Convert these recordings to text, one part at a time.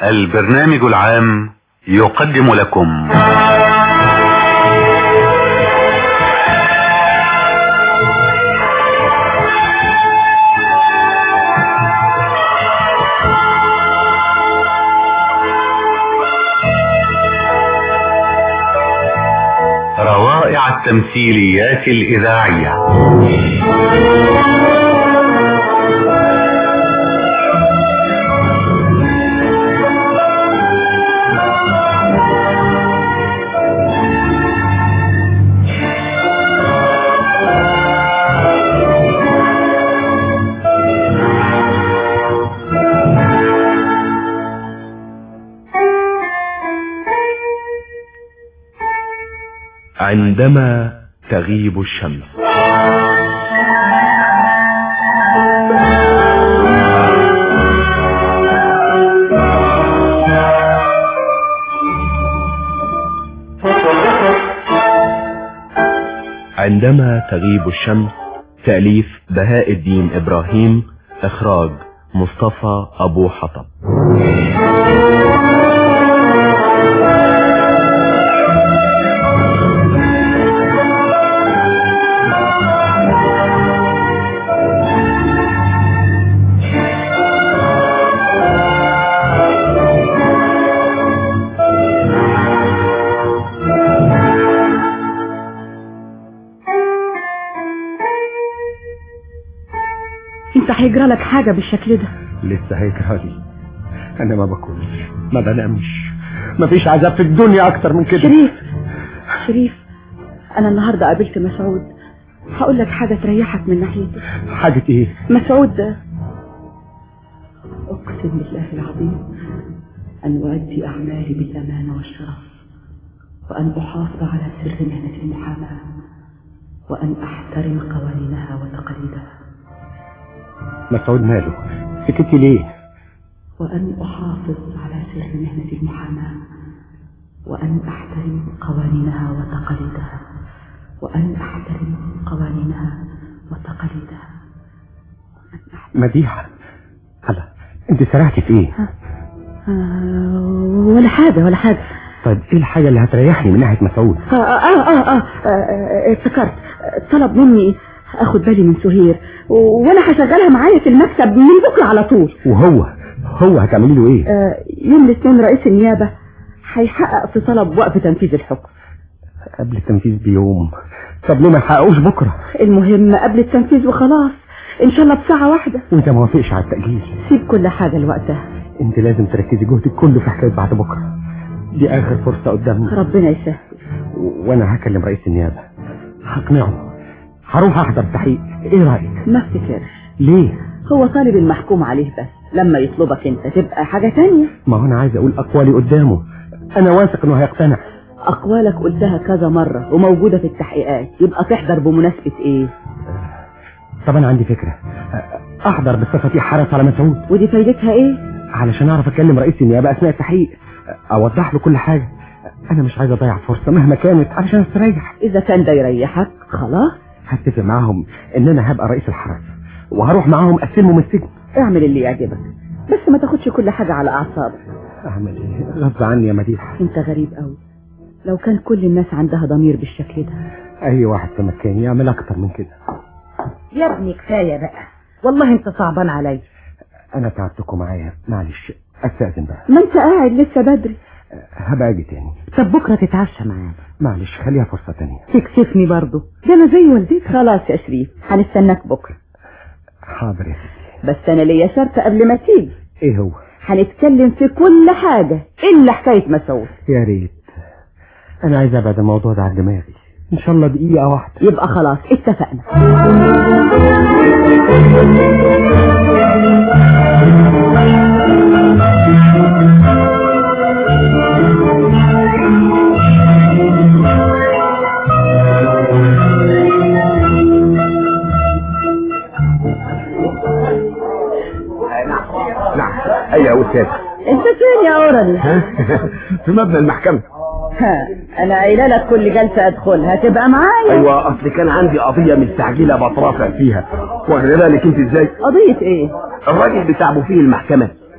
البرنامج العام يقدم لكم روائع التمثيليات الإذاعية عندما تغيب الشمس عندما تغيب الشمس تأليف بهاء الدين إبراهيم إخراج مصطفى أبو حطب انت هيجرى لك حاجة بالشكل ده لسه هيجرالي انا ما باكلش ما بنامش مفيش عذاب في الدنيا اكتر من كده شريف شريف انا النهاردة قابلت مسعود هقول لك حاجة تريحك من ناحيته حاجة ايه مسعود ده اقسم بالله العظيم ان اؤدي اعمالي بالامانة والشرف وان احافظ على سر مهنة المحاماة وان احترم قوانينها وتقاليدها مسعود ماله سكتي ليه وأن أحافظ على سر مهنة المحاماة وأن أحترم قوانينها وتقاليدها وأن أحترم قوانينها وتقاليدها مديحة هلا انت سرحتي في ايه آه ولا حاجة ولا حاجة طيب ايه الحاجة اللي هتريحني من ناحية مسعود آه آه آه, آه, آه, آه افتكرت طلب مني اخد بالي من سهير وانا هشغلها معايا في المكتب من بكره على طول وهو هو هتعملي له ايه آه يوم الاثنين رئيس النيابه هيحقق في طلب وقف تنفيذ الحكم قبل التنفيذ بيوم طب ليه ما يحققوش بكره المهم قبل التنفيذ وخلاص ان شاء الله بساعه واحده وانت ما وافقش على التاجيل سيب كل حاجه لوقتها انت لازم تركزي جهدك كله في حكايه بعد بكره دي اخر فرصه قدامنا ربنا يسهل وانا هكلم رئيس النيابه هقنعه هروح احضر تحقيق ايه رايك ما افتكرش ليه هو طالب المحكوم عليه بس لما يطلبك انت تبقى حاجة تانية ما هو انا عايز اقول اقوالي قدامه انا واثق انه هيقتنع اقوالك قلتها كذا مرة وموجودة في التحقيقات يبقى تحضر بمناسبة ايه طب انا عندي فكرة احضر بصفتي حرس على مسعود ودي فايدتها ايه علشان اعرف اكلم رئيس النيابة اثناء التحقيق اوضح له كل حاجة انا مش عايز اضيع فرصة مهما كانت علشان استريح اذا كان ده يريحك خلاص هتفق معاهم ان انا هبقى رئيس الحرس وهروح معاهم اسلمهم السجن اعمل اللي يعجبك بس ما تاخدش كل حاجة على اعصابك اعمل ايه غصب عني يا مديحة انت غريب قوي لو كان كل الناس عندها ضمير بالشكل ده اي واحد في مكاني يعمل اكتر من كده يا ابني كفاية بقى والله انت صعبان علي انا تعبتكم معايا معلش استاذن بقى ما انت قاعد لسه بدري هبقى اجي تاني طب بكرة تتعشى معانا معلش خليها فرصة تانية تكسفني برضو ده انا زي والدتك خلاص يا شريف هنستناك بكرة حاضر يا ستي بس انا ليا شرط قبل ما تيجي ايه هو هنتكلم في كل حاجة الا حكاية مسعود يا ريت انا عايز ابعد الموضوع ده عن دماغي ان شاء الله دقيقة واحدة يبقى خلاص اتفقنا نعم اي يا استاذ انت فين يا اورالي في مبنى المحكمة ها انا قايله لك كل جلسه ادخلها تبقى معايا ايوه اصل كان عندي قضية مستعجلة بترافع فيها واخد بالك انت ازاي قضيه ايه الراجل بتاع بوفيه المحكمة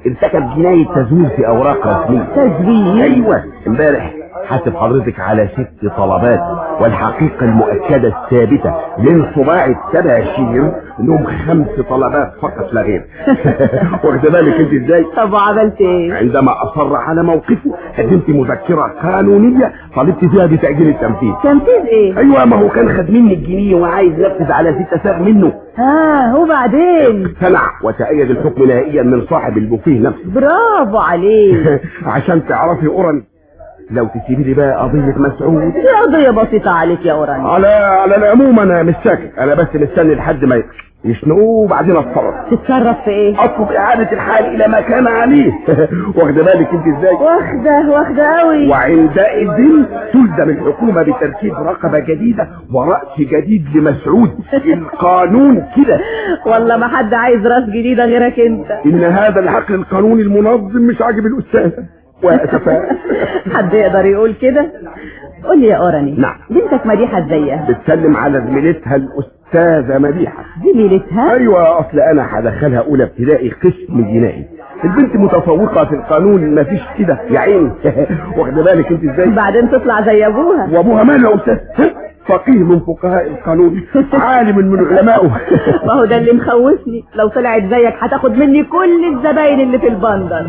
ارتكب جناية تزوير في اوراق رسمية تزوير ايوه امبارح حاسب حضرتك على ست طلبات والحقيقة المؤكدة الثابتة من صباع السبع شهر انهم خمس طلبات فقط لا غير واخد بالك انت ازاي طب وعملت ايه عندما اصر على موقفه قدمت مذكرة قانونية طالبت فيها بتأجيل التنفيذ تنفيذ ايه ايوه ما هو كان خد مني الجنيه وعايز ينفذ على ستة ساغ منه ها وبعدين اقتنع وتأيد الحكم نهائيا من صاحب البوفيه نفسه برافو عليك عشان تعرفي اورن لو تسيبي لي بقى قضية مسعود دي قضية بسيطة عليك يا أوراني على على العموم انا مش ساكت انا بس مستني لحد ما يشنقوه وبعدين اتصرف تتصرف في ايه اطلب اعادة الحال الى ما كان عليه واخده بالك انت ازاي واخدة واخدة قوي وعندئذ تلزم الحكومة بتركيب رقبة جديدة ورأس جديد لمسعود القانون كده والله ما حد عايز راس جديدة غيرك انت ان هذا العقل القانوني المنظم مش عاجب الاستاذ واسفا حد يقدر يقول كده قول لي يا أوراني نعم. بنتك مديحة ازيها بتسلم على زميلتها الاستاذة مديحة زميلتها ايوه اصل انا هدخلها اولى ابتدائي قسم جنائي البنت متفوقة في القانون مفيش كده يا عيني واخده بالك انت ازاي بعدين تطلع زي ابوها وابوها ماله يا استاذ فقيه من فقهاء القانون عالم من علمائه ما هو ده اللي مخوفني لو طلعت زيك هتاخد مني كل الزباين اللي في البندر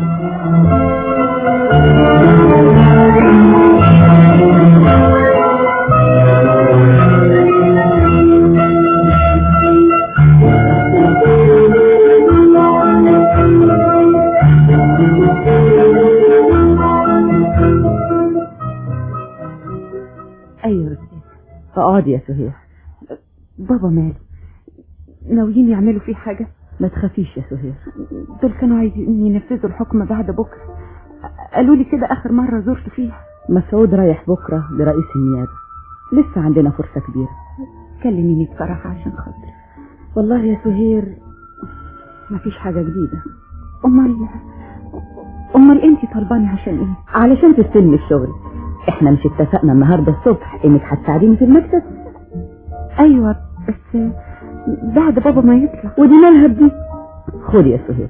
ايوه يا استاذ اقعدي يا سهير بابا ماله ناويين يعملوا فيه حاجة ما تخافيش يا سهير دول كانوا عايزين ينفذوا الحكم بعد بكرة قالوا لي كده آخر مرة زرت فيها مسعود رايح بكرة لرئيس النيابة لسه عندنا فرصة كبيرة كلميني بصراحة عشان خاطري والله يا سهير مفيش حاجة جديدة أمال أمال أنت طالباني عشان إيه؟ علشان تستلمي الشغل إحنا مش اتفقنا النهاردة الصبح إنك هتساعديني في المكتب ايوه بس بعد بابا ما يطلع ودي مالها بدي خدي يا سهير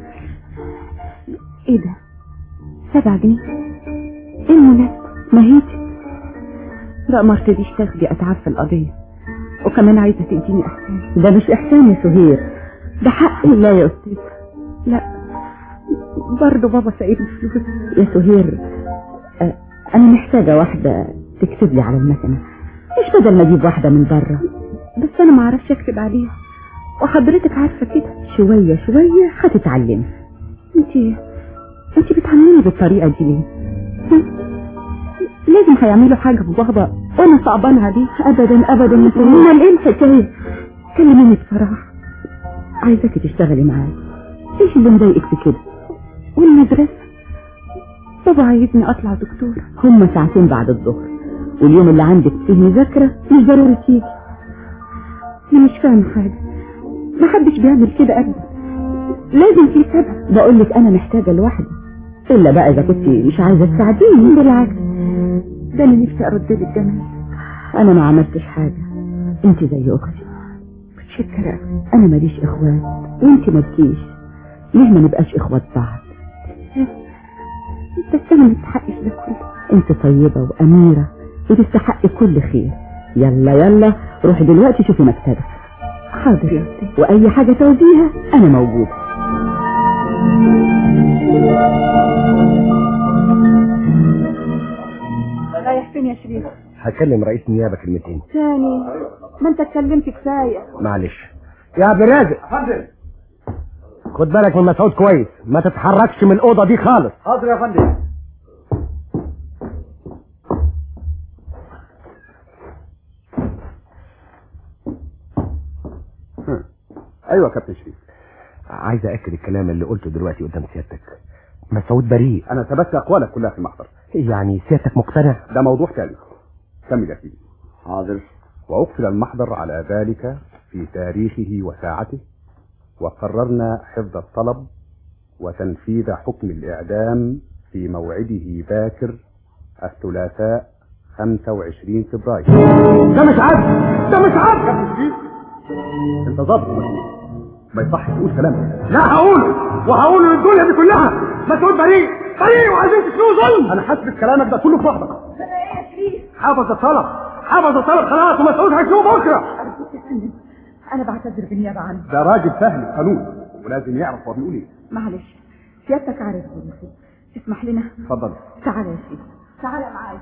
ايه ده سبع جنيه ايه المناسبة ما هيتي لا ما ارتديش تاخدي اتعاب في القضية وكمان عايزة تديني احسان ده مش احسان يا سهير ده حقي لا يا استاذ لا برضه بابا سايبني فلوس يا سهير آه، انا محتاجة واحدة تكتب لي على المكنة مش بدل ما اجيب واحدة من بره بس انا ما اعرفش اكتب عليها وحضرتك عارفة كده شوية شوية هتتعلمي انت انت بتعامليني بالطريقة دي ليه ها؟ لازم هيعملوا حاجة ببابا وانا صعبان عليه ابدا ابدا يا سليم امال ايه الحكاية كلميني بصراحة عايزاكي تشتغلي معايا ايش اللي مضايقك في كده والمدرسة بابا عايزني اطلع دكتورة هما ساعتين بعد الظهر واليوم اللي عندك فيه مذاكرة مش ضروري تيجي انا مش فاهم حاجة ما حدش بيعمل كده ابدا لازم في سبب بقول لك انا محتاجة لوحدي الا بقى اذا كنت مش عايزة تساعديني بالعكس ده انا نفسي ارد لك جمال انا ما عملتش حاجة انت زي اختي متشكرة انا ماليش اخوات وانت مالكيش ليه ما نبقاش اخوات بعض بس انا ما تستحقش ده كله انت طيبة واميرة وتستحقي كل خير يلا يلا روحي دلوقتي شوفي مكتبك حاضر يا أستاذ واي حاجة تعوزيها انا موجود رايح فين يا شريف هكلم رئيس النيابة كلمتين تاني ما انت اتكلمت كفاية معلش يا عبد الرازق خد بالك من مسعود كويس ما تتحركش من الأوضة دي خالص حاضر يا فندم ايوه يا كابتن شريف عايز اكد الكلام اللي قلته دلوقتي قدام سيادتك مسعود بريء انا ثبتت اقوالك كلها في المحضر يعني سيادتك مقتنع ده موضوع تاني كمل يا سيدي حاضر واقفل المحضر على ذلك في تاريخه وساعته وقررنا حفظ الطلب وتنفيذ حكم الاعدام في موعده باكر الثلاثاء 25 فبراير ده مش عدل ده مش عدل انت ضابط مسؤول ما يصحش تقول كلام ده. لا هقوله وهقوله للدنيا دي كلها مسعود بريء بريء وعايزين تسلوه ظلم انا حاسس كلامك ده كله في وحدك حافظ الطلب حافظ الطلب خلاص ومسعود هيشوفه بكره أرجوك يا فندم أنا بعتذر بالنيابة عنه ده راجل فاهم القانون ولازم يعرف هو بيقول ايه معلش سيادتك عارف ظروفي تسمح لنا اتفضل تعالى يا سيدي تعالى معايا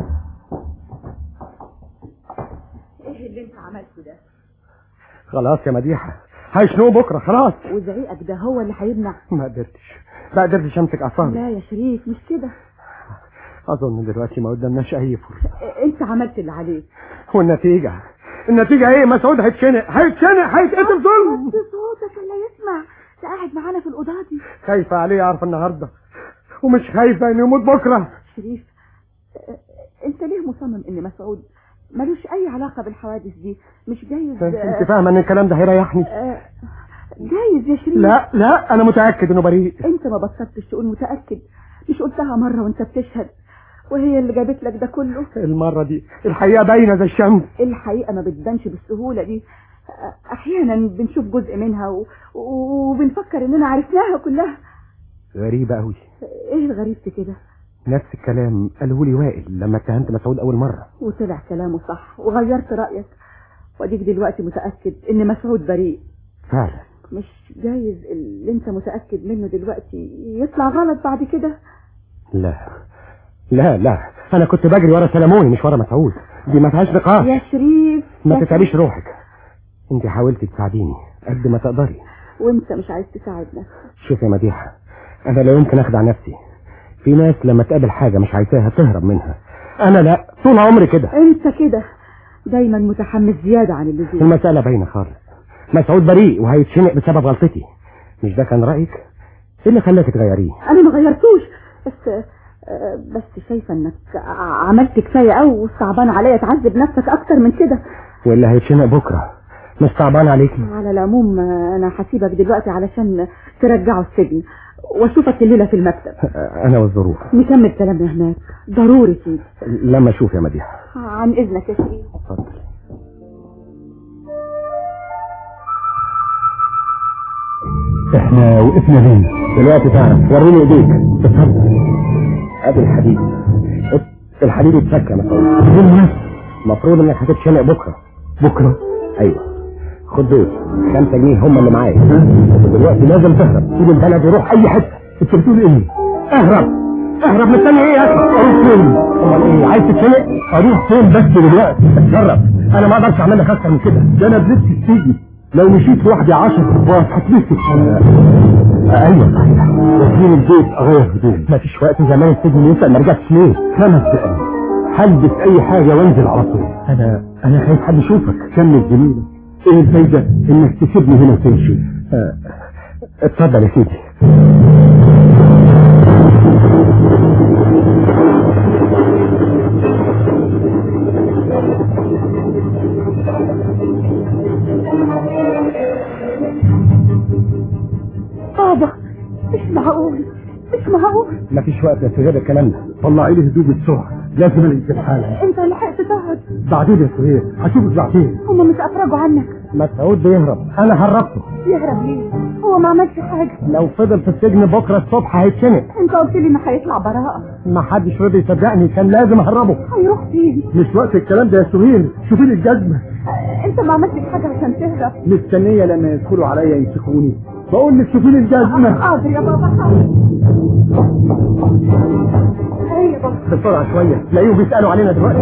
ايه اللي انت عملته ده خلاص يا مديحة هيشنوه بكرة خلاص وزعيقك ده هو اللي هيمنع ما قدرتش ما قدرتش امسك اعصابي لا يا شريف مش كده اظن دلوقتي ما قدامناش اي فرصة اه، انت عملت اللي عليك والنتيجة النتيجة ايه مسعود هيتشنق هيتشنق هيتقتل ظلم وطي صوتك اللي يسمع ده قاعد معانا في الأوضة دي خايفة عليه يعرف النهاردة ومش خايفة انه يموت بكرة شريف اه، انت ليه مصمم ان مسعود ملوش اي علاقة بالحوادث دي مش جايز اه، انت فاهمة ان الكلام ده هيريحني اه، جايز يا شريف لا لا انا متأكد انه بريء انت ما بطلتش تقول متأكد مش قلتها مرة وانت بتشهد وهي اللي جابت لك ده كله المرة دي الحقيقة باينة زي الشمس الحقيقة ما بتبانش بالسهولة دي احيانا بنشوف جزء منها و... وبنفكر اننا عرفناها كلها غريبة قوي ايه الغريب في كده نفس الكلام قاله لي وائل لما اتهمت مسعود اول مرة وطلع كلامه صح وغيرت رأيك واديك دلوقتي متأكد ان مسعود بريء فعلا مش جايز اللي انت متأكد منه دلوقتي يطلع غلط بعد كده لا لا لا انا كنت بجري ورا سلموني مش ورا مسعود دي ما فيهاش نقاش يا شريف ما يا تتعبيش روحك انت حاولتي تساعديني قد ما تقدري وانت مش عايز تساعدنا شوف يا مديحة انا لا يمكن اخدع نفسي في ناس لما تقابل حاجة مش عايزاها تهرب منها انا لا طول عمري كده انت كده دايما متحمس زيادة عن اللزوم المسألة باينة خالص مسعود بريء وهيتشنق بسبب غلطتي مش ده كان رأيك ايه اللي خلاك تغيريه انا ما غيرتوش بس آه، بس شايفة انك ع- عملت كفاية قوي وصعبان عليا تعذب نفسك اكتر من كده واللي هيتشنق بكرة مش صعبان عليكي على العموم آه، انا هسيبك دلوقتي علشان ترجعه السجن واشوفك الليلة في المكتب انا والظروف نكمل كلامنا هناك ضروري سيدي لما اشوف يا مديحة عن اذنك يا شريف اتفضل احنا وقفنا فين دلوقتي تعرف وريني ايديك اتفضل ادي الحديد الحديد اتفك يا مسعود المفروض انك هتتشنق بكره بكره ايوه خد دول خمسة جنيه هم اللي معايا دلوقتي لازم تهرب سيب البلد وروح اي حته انت بتقول ايه اهرب اهرب مستني ايه يا اخي اروح فين امال ايه عايز تتشنق اروح فين بس دلوقتي اتشرف انا ما اقدرش اعمل لك اكتر من كده ده انا بلبس السجن لو مشيت لوحدي 10 خطوات هتلبس ايوه صحيح واخدين البيت اغير هدومي مفيش وقت زمان السجن يسال ما رجعتش ليه خمس دقايق هلبس اي حاجه وانزل على طول انا انا خايف حد يشوفك كمل جميله ايه الفايده انك تسيبني هنا وتمشي آه، اتفضل يا سيدي بابا مش معقول مش معقول مفيش وقت يا سهير الكلام ده طلعي لي هدومي بسرعه لازم الاقيك في حالي انت لحقت تقعد بعدين يا سهير هشوفك بعدين هما مش افرجوا عنك مسعود بيهرب انا هربته يهرب ليه هو ما عملش حاجة لو فضل في السجن بكره الصبح هيتشنق انت قلت لي انه هيطلع براءة ما حدش رضي يصدقني كان لازم اهربه هيروح فين مش وقت الكلام ده يا سهير شوفي لي الجزمه انت ما عملتش حاجة عشان تهرب مستنيه لما يدخلوا عليا يمسكوني بقول لك شوفي لي الجزمه حاضر يا بابا حاضر ايه يا بابا بسرعه شويه تلاقيهم بيسالوا علينا دلوقتي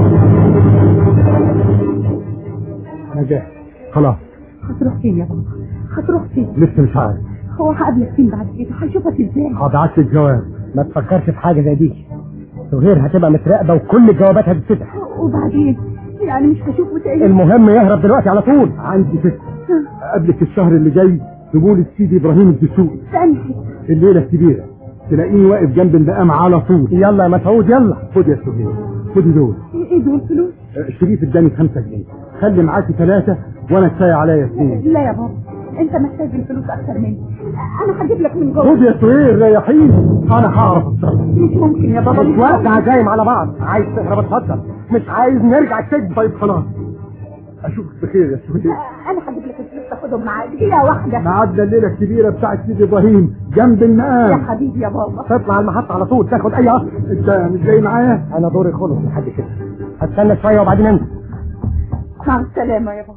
انا جاهز خلاص هتروح فين يا بابا هتروح فين لسه مش عارف هو هقابلك فين بعد كده هشوفك ازاي هبعت لك جواب ما تفكرش في حاجه زي دي سهير هتبقى متراقبه وكل الجوابات هتتفتح وبعدين يعني مش هشوفه تاني المهم يهرب دلوقتي على طول عندي فكره اقابلك الشهر اللي جاي تقول السيدي ابراهيم الدسوقي استنى حتة. الليله الكبيره تلاقيني واقف جنب المقام على طول يلا يا مسعود يلا خد يا سهير خدي دول ايه دول فلوس شريف اداني خمسة جنيه خلي معاكي ثلاثة وانا كفاية عليا اثنين لا يا بابا انت محتاج الفلوس اكتر مني انا هجيب لك من جوه خد يا سهير ريحيني انا هعرف اتصرف مش ممكن يا بابا مش وقت عزايم على بعض عايز تهرب اتفضل مش عايز نرجع السجن طيب خلاص اشوفك بخير يا سهير انا هجيب لك الفلوس تاخدها تاخدهم معاك هي واحدة معدنا الليله الكبيره بتاعت سيدي ابراهيم جنب يا المقام حبيبي يا بابا تطلع على المحطة على طول تاخد أي قطر انت مش جاي معايا أنا دوري خلص لحد كده هستنى شوية وبعدين أنت مع السلامة يا بابا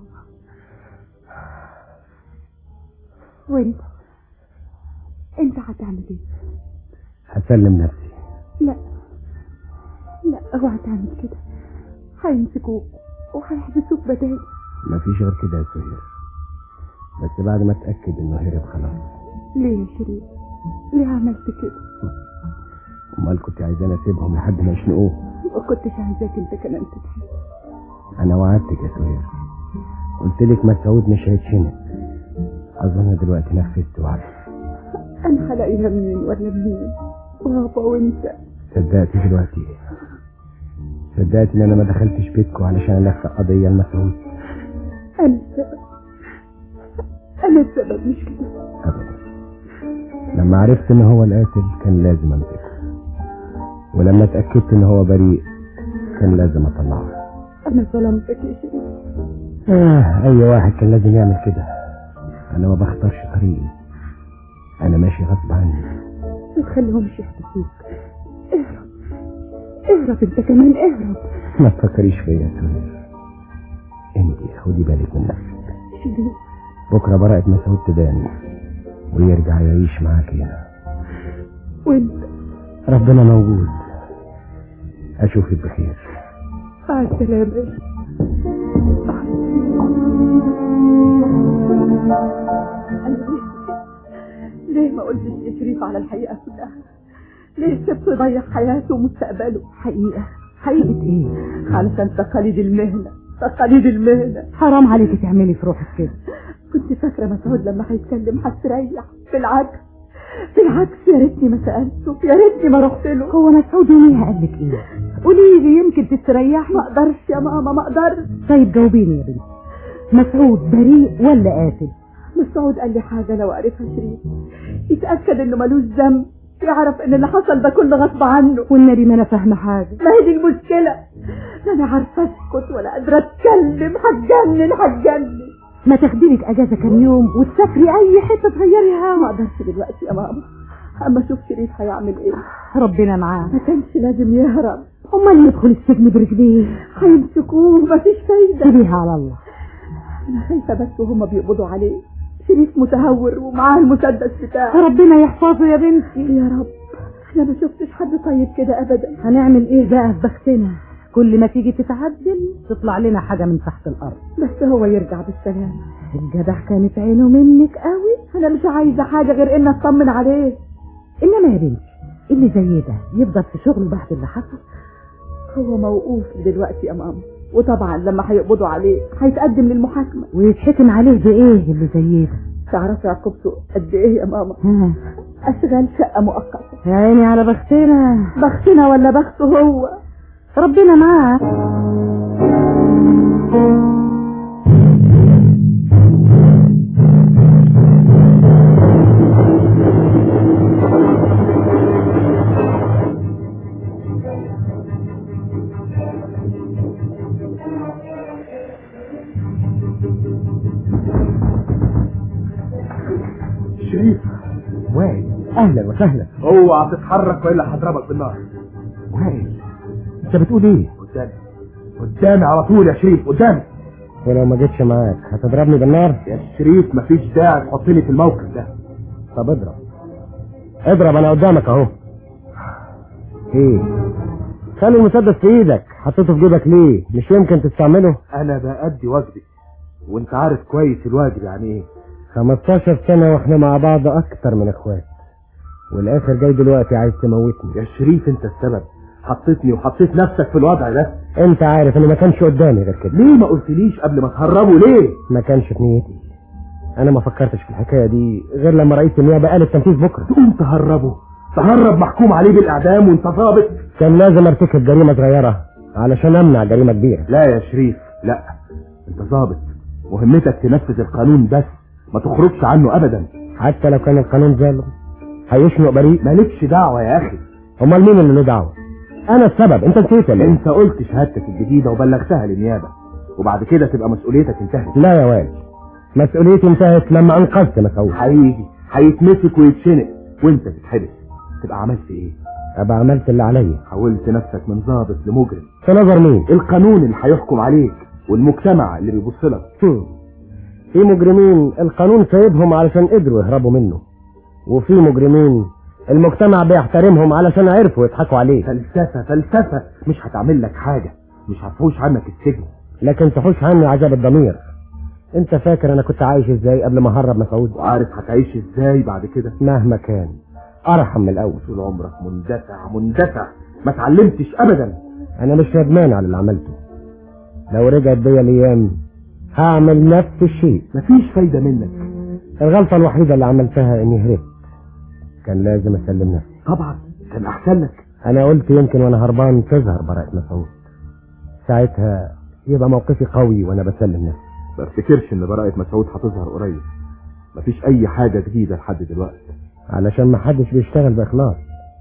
وانت انت هتعمل ايه هسلم نفسي لا لا اوعى تعمل كده هيمسكوك وهيحبسوك بدالي مفيش غير كده يا سهير بس بعد ما اتأكد إنه هرب خلاص ليه يا شريف ليه عملت كده أمال كنت عايزاني أسيبهم لحد ما يشنقوه ما كنتش عايزاك انت كمان تتحب أنا وعدتك يا سهير قلت لك مسعود مش هيتشنق أظن دلوقتي نفذت وعدي انا هلاقيها منين ولا منين بابا وانت صدقتي دلوقتي صدقتي إن أنا ما دخلتش بيتكم علشان ألفق قضية لمسعود انا السبب انا السبب مش كده أبدا لما عرفت إن هو القاتل كان لازم أمسكه ولما اتأكدت إن هو بريء كان لازم أطلعه انا ظلمتك يا شريف آه أي واحد كان لازم يعمل كده أنا ما بختارش طريقي أنا ماشي غصب عني ما تخليهمش يحبسوك اهرب اهرب انت كمان اهرب ما تفكريش فيا يا سهير انت خدي بالك من نفسك شريف بكرة براءة مسعود تبان ويرجع يعيش معاك هنا وانت ربنا موجود أشوفك بخير مع السلامة أنا ليه ليه ما قلتش يا شريف على الحقيقة كلها ليه سبته يضيع حياته ومستقبله حقيقة حقيقة ايه علشان تقاليد المهنة تقاليد المهنة حرام عليكي تعملي في روحك كده كنت فاكرة مسعود لما هيتكلم هستريح بالعكس بالعكس يا ريتني ما سألته يا ريتني ما رحت له هو مسعود يوميها قال لك ايه قولي لي يمكن تستريحي ما اقدرش يا ماما ما اقدرش طيب جاوبيني يا بنتي مسعود بريء ولا قاتل مسعود قال لي حاجة لو عرفها شريف يتأكد انه ملوش ذنب يعرف ان اللي حصل ده كله غصب عنه والنبي ما انا فاهمه حاجه ما هي دي المشكلة لا انا عارفة اسكت ولا قادرة اتكلم هتجنن هتجنن ما تاخدي لك اجازه كام يوم وتسافري اي حته تغيري ما هوا اقدرش دلوقتي يا ماما اما اشوف شريف هيعمل ايه ربنا معاه ما كانش لازم يهرب امال يدخل السجن برجليه هيمسكوه مفيش فايدة سيبيها على الله انا خايفة بس وهما بيقبضوا عليه شريف متهور ومعاه المسدس بتاعه ربنا يحفظه يا بنتي يا رب انا ما شفتش حد طيب كده ابدا هنعمل ايه بقى في بختنا كل ما تيجي تتعدل تطلع لنا حاجه من تحت الارض بس هو يرجع بالسلامة الجدع كانت عينه منك قوي انا مش عايزة حاجة غير ان اطمن عليه انما يا بنتي اللي زي ده يفضل في شغله بعد اللي حصل هو موقوف دلوقتي يا ماما وطبعا لما هيقبضوا عليه هيتقدم للمحاكمة ويتحكم عليه بايه اللي زي ده تعرفي عقوبته قد ايه يا ماما ها اشغال شقة مؤقتة يا عيني على بختنا بختنا ولا بخته هو ربنا معاه شريف وائل أهلا وسهلا اوعى تتحرك والا هضربك بالنار وائل أنت بتقول إيه؟ قدامي قدامي على طول يا شريف قدامي ولو ما جيتش معاك هتضربني بالنار؟ يا شريف مفيش داعي تحطني في الموقف ده طب اضرب اضرب أنا قدامك أهو إيه؟ خلي المسدس في إيدك حطيته في جيبك ليه؟ مش يمكن تستعمله؟ انا بأدي واجبي وانت عارف كويس الواجب يعني ايه 15 سنة واحنا مع بعض أكتر من إخوات والآخر جاي دلوقتي عايز تموتني يا شريف انت السبب حطيتني وحطيت نفسك في الوضع ده أنت عارف إن ما كانش قدامي غير كده ليه ما قلتليش قبل ما تهربوا ليه ما كانش في نيتي أنا ما فكرتش في الحكاية دي غير لما رئيس النيابة قال التنفيذ بكرة تقوم تهربوا تهرب محكوم عليه بالإعدام وانت ضابط كان لازم ارتكب جريمة صغيرة علشان أمنع جريمة كبيرة لا يا شريف لا انت ضابط مهمتك تنفذ القانون بس ما تخرجش عنه ابدا حتى لو كان القانون ظالم هيشنق بريء مالكش دعوة يا اخي امال مين اللي له دعوه انا السبب انت نسيت ولا إيه؟ انت قلت شهادتك الجديدة وبلغتها للنيابة وبعد كده تبقى مسؤوليتك انتهت لا يا واد مسؤوليتي انتهت لما انقذت مسعود هيجي هيتمسك ويتشنق وانت تتحبس تبقى عملت ايه ابقى عملت اللي عليا حولت نفسك من ضابط لمجرم في نظر مين القانون اللي هيحكم عليك والمجتمع اللي بيبص لك هم. في مجرمين القانون سايبهم علشان قدروا يهربوا منه وفي مجرمين المجتمع بيحترمهم علشان عرفوا يضحكوا عليه فلسفة فلسفة مش هتعمل لك حاجة مش هتفوش عنك السجن لكن تحوش عني عذاب الضمير انت فاكر انا كنت عايش ازاي قبل ما اهرب مسعود وعارف هتعيش ازاي بعد كده مهما كان ارحم من الاول طول عمرك مندفع مندفع ما اتعلمتش ابدا انا مش ندمان على اللي عملته لو رجعت بيا الايام هعمل نفس الشيء مفيش فايدة منك الغلطة الوحيدة اللي عملتها اني هربت كان لازم اسلم نفسي طبعا كان احسن لك انا قلت يمكن وانا هربان تظهر براءة مسعود ساعتها يبقى موقفي قوي وانا بسلم نفسي ما افتكرش ان براءة مسعود هتظهر قريب مفيش اي حاجة جديدة لحد دلوقتي علشان ما حدش بيشتغل باخلاص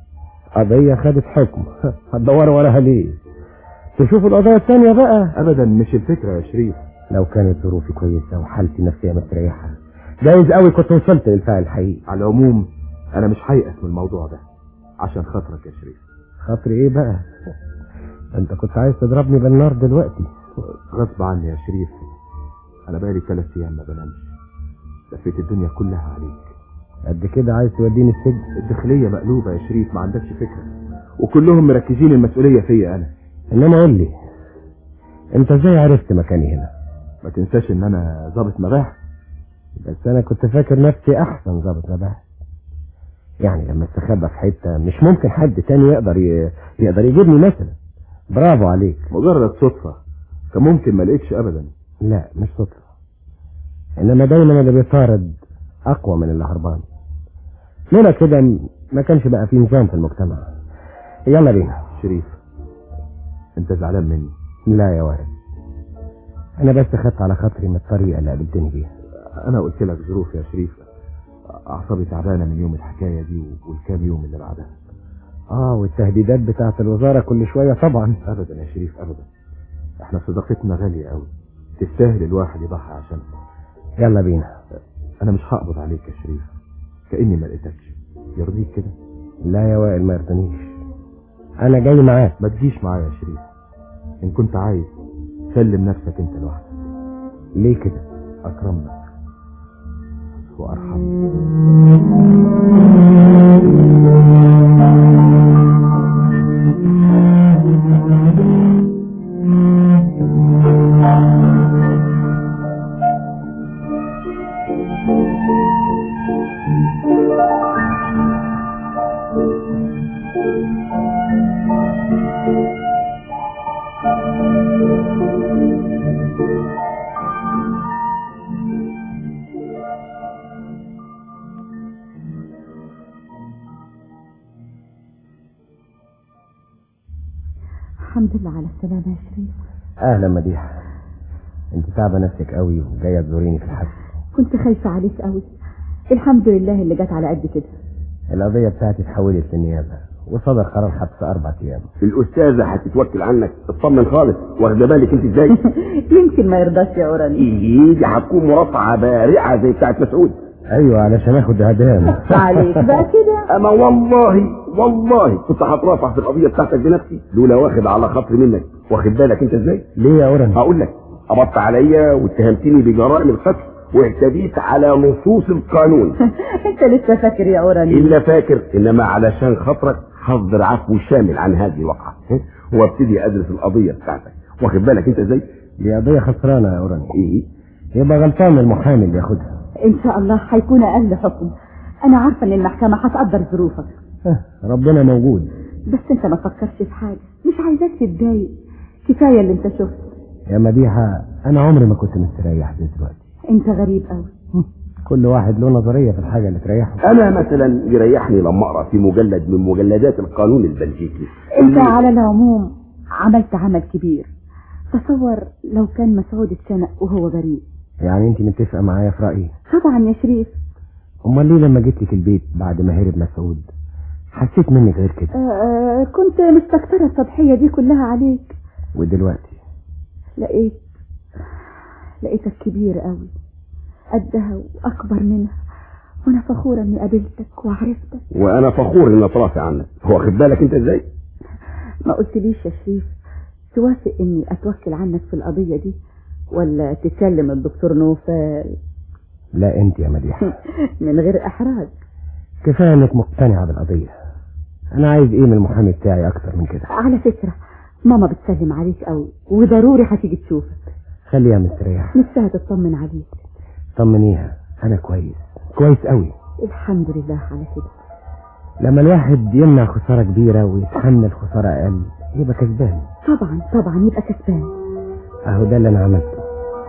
قضية خدت حكم هتدوروا وراها ليه تشوفوا القضايا التانية بقى ابدا مش الفكرة يا شريف لو كانت ظروفي كويسة وحالتي النفسية مستريحة جايز قوي كنت وصلت للفعل الحقيقي على العموم انا مش هيأس من الموضوع ده عشان خاطرك يا شريف خاطري ايه بقى انت كنت عايز تضربني بالنار دلوقتي غصب عني يا شريف انا بقالي ثلاث ايام ما بنامش لفيت الدنيا كلها عليك قد كده عايز توديني السجن الداخلية مقلوبة يا شريف ما عندكش فكرة وكلهم مركزين المسؤولية فيا انا انما قول لي انت ازاي عرفت مكاني هنا ما تنساش ان انا ضابط مباحث بس انا كنت فاكر نفسي احسن ضابط مباحث يعني لما استخبى في حته مش ممكن حد تاني يقدر ي... يقدر يجيبني مثلا برافو عليك مجرد صدفة كان ممكن ما لقيتش ابدا لا مش صدفه انما دايما اللي بيطارد اقوى من اللي هربان لولا كده م- ما كانش بقى في نظام في المجتمع يلا بينا شريف انت زعلان مني لا يا وارد انا بس خدت على خاطري من الطريقه اللي قابلتني بيها انا قلت لك ظروف يا شريف اعصابي تعبانه من يوم الحكايه دي والكام يوم اللي بعدها اه والتهديدات بتاعت الوزاره كل شويه طبعا ابدا يا شريف ابدا احنا صداقتنا غاليه قوي تستاهل الواحد يضحي عشانها يلا بينا انا مش هقبض عليك يا شريف كاني ما لقيتكش يرضيك كده لا يا وائل ما يرضنيش انا جاي معاك ما تجيش معايا يا شريف ان كنت عايز سلم نفسك انت لوحدك ليه كده اكرمك وارحمك الحمد لله على السلامة يا شريف اهلا مديحه انت تعبه نفسك قوي وجايه تزوريني في الحبس كنت خايفة عليك قوي الحمد لله اللي جت على قد كده القضيه بتاعتي اتحولت للنيابه وصدر قرار حبس اربع ايام الاستاذه هتتوكل عنك اطمن خالص واخده بالك انت ازاي يمكن ما يرضاش يا اوراني ايه دي هتكون مرافعه بارعه زي بتاعت مسعود ايوه علشان اخد هدام عليك بقى كده اما والله والله كنت هترافع في القضيه بتاعتك بنفسي لولا واخد على خاطري منك واخد بالك انت ازاي ليه يا اوراني هقول لك قبضت عليا واتهمتني بجرائم القتل واعتديت على نصوص القانون انت لسه فاكر يا اوراني الا فاكر انما علشان خاطرك هصدر عفو شامل عن هذه الواقعه وابتدي ادرس القضيه بتاعتك واخد بالك انت ازاي دي قضيه خسرانه يا اوراني ايه يبقى غلطان المحامي اللي ياخدها ان شاء الله هيكون اقل حكم انا عارفة ان المحكمة هتقدر ظروفك اه، ربنا موجود بس انت ما تفكرش في حاجة مش عايزاك تتضايق كفاية اللي انت شفته يا مديحه انا عمري ما كنت مستريح زي دلوقتي انت غريب قوي كل واحد له نظريه في الحاجه اللي تريحه انا مثلا يريحني لما اقرا في مجلد من مجلدات القانون البلجيكي انت على العموم عملت عمل كبير تصور لو كان مسعود اتشنق وهو بريء يعني انت متفقه معايا في رايي طبعا يا شريف امال ليه لما جيت لك البيت بعد ما هرب مسعود حسيت منك غير كده آه كنت مستكترة التضحية دي كلها عليك ودلوقتي لقيت لقيتك كبير قوي قدها واكبر منها وانا فخورة اني قابلتك وعرفتك وانا فخور ان اطرافي عنك واخد بالك انت ازاي ما قلتليش يا شريف توافق اني اتوكل عنك في القضية دي ولا تكلم الدكتور نوفل لا انت يا مديحة من غير احراج كفاية انك مقتنعة بالقضية انا عايز ايه من المحامي بتاعي اكتر من كده على فكرة ماما بتسلم عليك قوي وضروري هتيجي تشوفك خليها مستريح نفسها تطمن عليك طمنيها انا كويس كويس قوي الحمد لله على كده لما الواحد يمنع خسارة كبيرة ويتحمل خسارة اقل يبقى كسبان طبعا طبعا يبقى كسبان اهو ده اللي انا عملته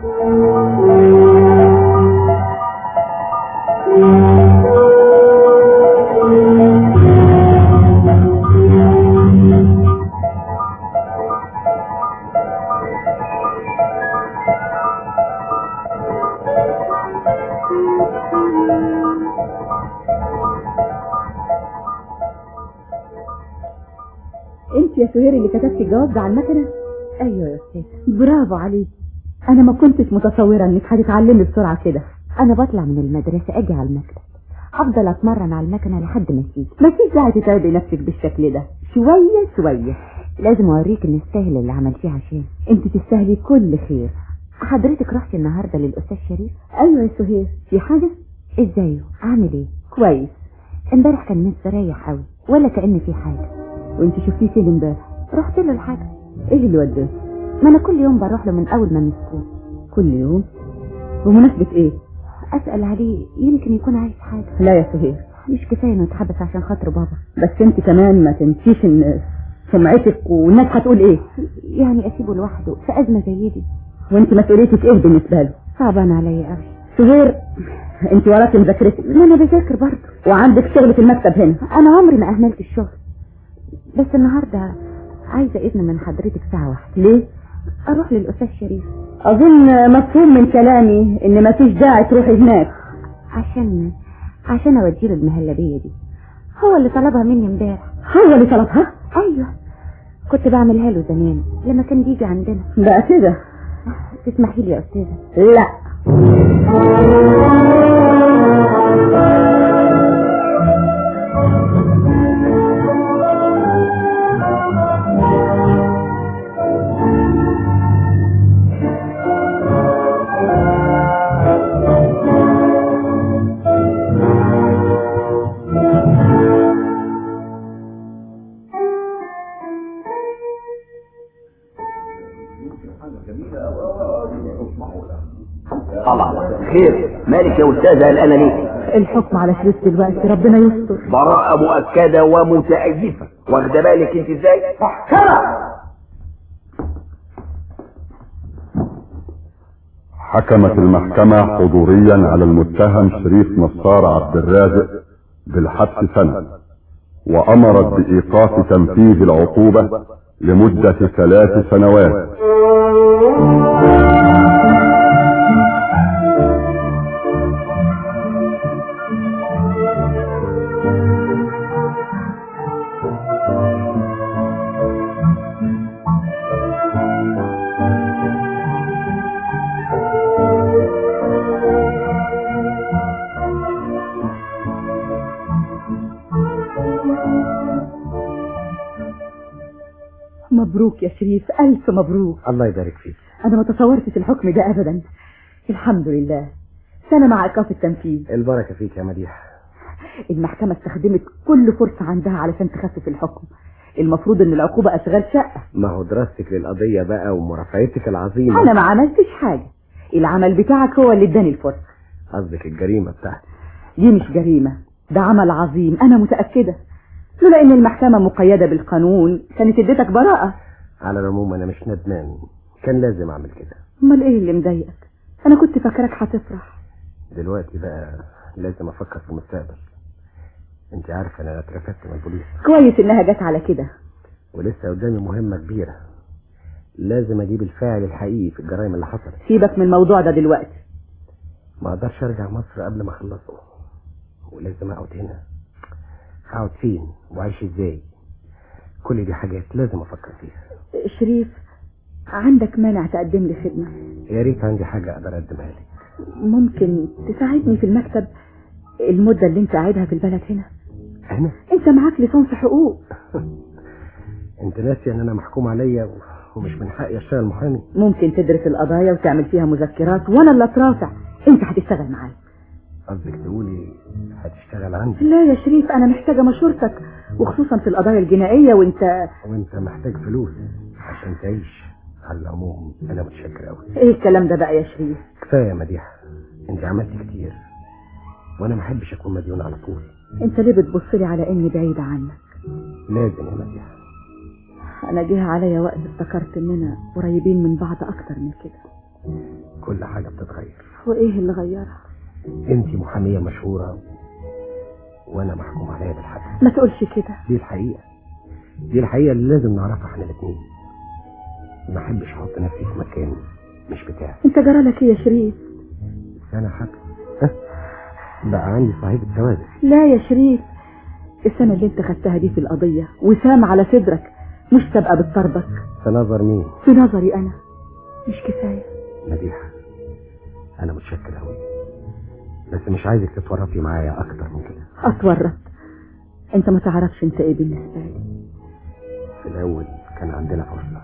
انت يا سهير اللي كتبت الجواب ده على المكنه ايوه يا استاذ برافو عليك انا ما كنتش متصوره انك هتتعلمي بسرعه كده انا بطلع من المدرسة اجي على المكتب افضل اتمرن على المكنة لحد ما تيجي مفيش داعي تتعبي نفسك بالشكل ده شويه شويه لازم اوريك ان استاهل اللي عملتيه عشان انت تستاهلي كل خير حضرتك رحتي النهاردة للاستاذ شريف ايوه يا سهير في حاجه ازايه عامل ايه كويس امبارح كان مستريح قوي ولا كأن في حاجة وانت شفتيه فين امبارح رحت له الحاجة ايه اللي وداه ما انا كل يوم بروح له من اول ما مسكوه كل يوم بمناسبه ايه اسأل عليه يمكن يكون عايز حاجة لا يا سهير مش كفاية انه يتحبس عشان خاطر بابا بس انت كمان ما تنسيش ان سمعتك والناس هتقول ايه يعني اسيبه لوحده في ازمة زي دي وانت مسؤوليتك ايه بالنسبه له صعبان عليا قوي سهير انت وراكي مذاكرتك ما انا بذاكر برضه وعندك شغل في المكتب هنا انا عمري ما اهملت الشغل بس النهارده عايزه اذن من حضرتك ساعه واحده ليه اروح للاستاذ شريف اظن مفهوم من كلامي ان مفيش داعي تروحي هناك عشان عشان اوديله المهلبيه دي هو اللي طلبها مني امبارح هو اللي طلبها ايوه كنت بعملها له زمان لما كان بيجي عندنا بقى كده تسمحي لي يا استاذه لا الله خير مالك يا استاذه قلقانه ليه الحكم على شريف دلوقتي ربنا يستر براءة مؤكدة ومتأيفة واخده بالك انت ازاي؟ حكمت المحكمة حضوريا على المتهم شريف نصار عبد الرازق بالحبس سنة وأمرت بإيقاف تنفيذ العقوبة لمدة ثلاث سنوات مبروك يا شريف الف مبروك الله يبارك فيك انا ما تصورتش الحكم ده ابدا الحمد لله سنه مع ايقاف التنفيذ البركة فيك يا مديح المحكمه استخدمت كل فرصه عندها علشان تخفف الحكم المفروض ان العقوبه اشغال شقه ما هو دراستك للقضية بقى ومرافعتك العظيمة انا ما عملتش حاجه العمل بتاعك هو اللي اداني الفرصه قصدك الجريمة بتاعتي دي مش جريمه ده عمل عظيم انا متاكده لولا ان المحكمه مقيده بالقانون كانت اديتك براءه على العموم انا مش ندمان كان لازم اعمل كده امال ايه اللي مضايقك انا كنت فاكرك هتفرح دلوقتي بقى لازم افكر في المستقبل انت عارفه انا اترفدت من البوليس كويس انها جت على كده ولسه قدامي مهمة كبيرة لازم اجيب الفاعل الحقيقي في الجرائم اللي حصلت سيبك من الموضوع ده دلوقتي ما اقدرش ارجع مصر قبل ما اخلصه ولازم اقعد هنا هقعد فين وعايش ازاي كل دي حاجات لازم افكر فيها شريف عندك مانع تقدم لي خدمه يا ريت عندي حاجة اقدر اقدمها لك ممكن تساعدني في المكتب المدة اللي انت قاعدها في البلد هنا انا انت معاك ليسانس حقوق انت ناسي ان انا محكوم عليا و- ومش من حقي اشتغل محامي ممكن تدرس القضايا وتعمل فيها مذكرات وانا اللي اترافع انت هتشتغل معايا قصدك تقولي هتشتغل عندي لا يا شريف انا محتاجة مشورتك وخصوصا في القضايا الجنائية وانت وانت محتاج فلوس عشان تعيش على العموم انا متشكر قوي ايه الكلام ده بقى يا شريف كفايه يا مديحه انت عملت كتير وانا ما احبش اكون مديون على طول انت ليه بتبصلي على اني بعيدة عنك لازم يا مديحه انا جه عليا وقت افتكرت اننا قريبين من بعض اكتر من كده كل حاجه بتتغير وايه اللي غيرها انت محاميه مشهوره وانا محكوم عليا بالحبس ما تقولش كده دي الحقيقه دي الحقيقه اللي لازم نعرفها احنا الاثنين ما احبش احط نفسي في مكان مش بتاعي انت جرالك ايه يا شريف سنه حبس ها؟ بقى عندي صحيفه توازن لا يا شريف السنة اللي انت خدتها دي في القضية وسام على صدرك مش سابقة بتطردك في نظر مين في نظري انا مش كفاية مديحه انا متشكر قوي بس مش عايزك تتورطي معايا اكتر من كده اتورط انت ما تعرفش انت ايه بالنسبة لي في الاول كان عندنا فرصه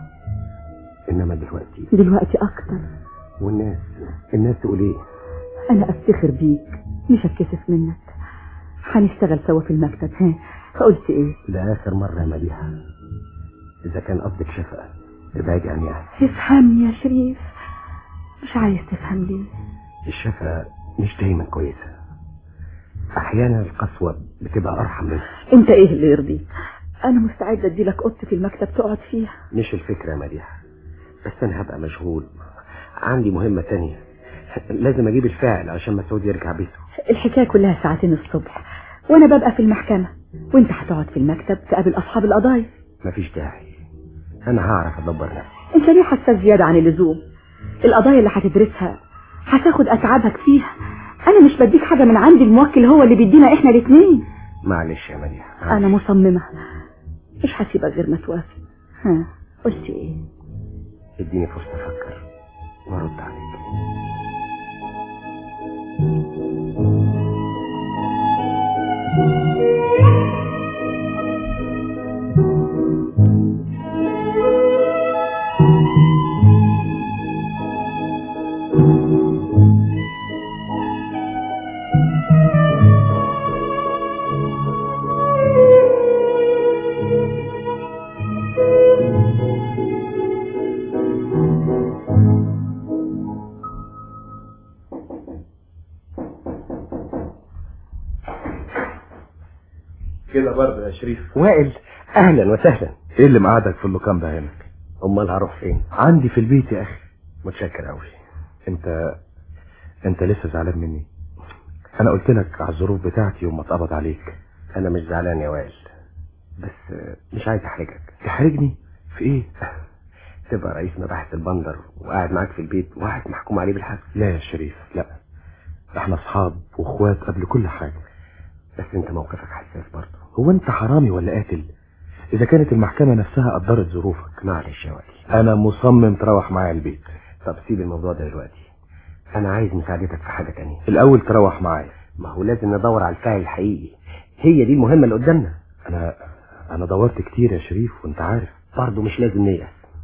انما دلوقتي دلوقتي اكتر والناس الناس تقول ايه انا افتخر بيك مش اتكسف منك هنشتغل سوا في المكتب ها قلت ايه لاخر مره يا مديحه اذا كان قصدك شفقه ابعدي عنها افهمني يا شريف مش عايز تفهم ليه الشفقه مش دايما كويسه احيانا القسوه بتبقى ارحم منها انت ايه اللي يرضيك انا مستعدة اديلك اوضتي في المكتب تقعد فيها مش الفكره يا مديحه بس انا هبقى مشغول عندي مهمه تانية لازم اجيب الفاعل عشان مسعود يرجع بيته الحكاية كلها ساعتين الصبح وانا ببقى في المحكمة وانت هتقعد في المكتب تقابل اصحاب القضايا مفيش داعي انا هعرف ادبر نفسي انت ليه حساس زيادة عن اللزوم القضايا اللي هتدرسها هتاخد اتعابك فيها انا مش بديك حاجة من عندي الموكل هو اللي بيدينا احنا الاتنين معلش يا مديحه معلش. انا مصممة مش هسيبك غير ما توافق ها قلت ايه اديني فرصه افكر وارد عليك كده برضه يا شريف وائل اهلا وسهلا ايه اللي مقعدك في اللوكان ده هنا امال هروح فين عندي في البيت يا اخي متشكر قوي انت انت لسه زعلان مني انا قلت لك على الظروف بتاعتي يوم ما اتقبض عليك انا مش زعلان يا وائل بس مش عايز احرجك تحرجني في ايه تبقى رئيس مباحث البندر وقاعد معاك في البيت واحد محكوم عليه بالحبس لا يا شريف لا احنا اصحاب واخوات قبل كل حاجة بس انت موقفك حساس برضه هو انت حرامي ولا قاتل اذا كانت المحكمة نفسها قدرت ظروفك معلش يا وائل انا مصمم تروح معايا البيت طب سيب الموضوع ده دلوقتي انا عايز مساعدتك في حاجه تانية الاول تروح معايا ما هو لازم ندور على الفاعل الحقيقي هي دي المهمه اللي قدامنا انا انا دورت كتير يا شريف وانت عارف برضه مش لازم نيأس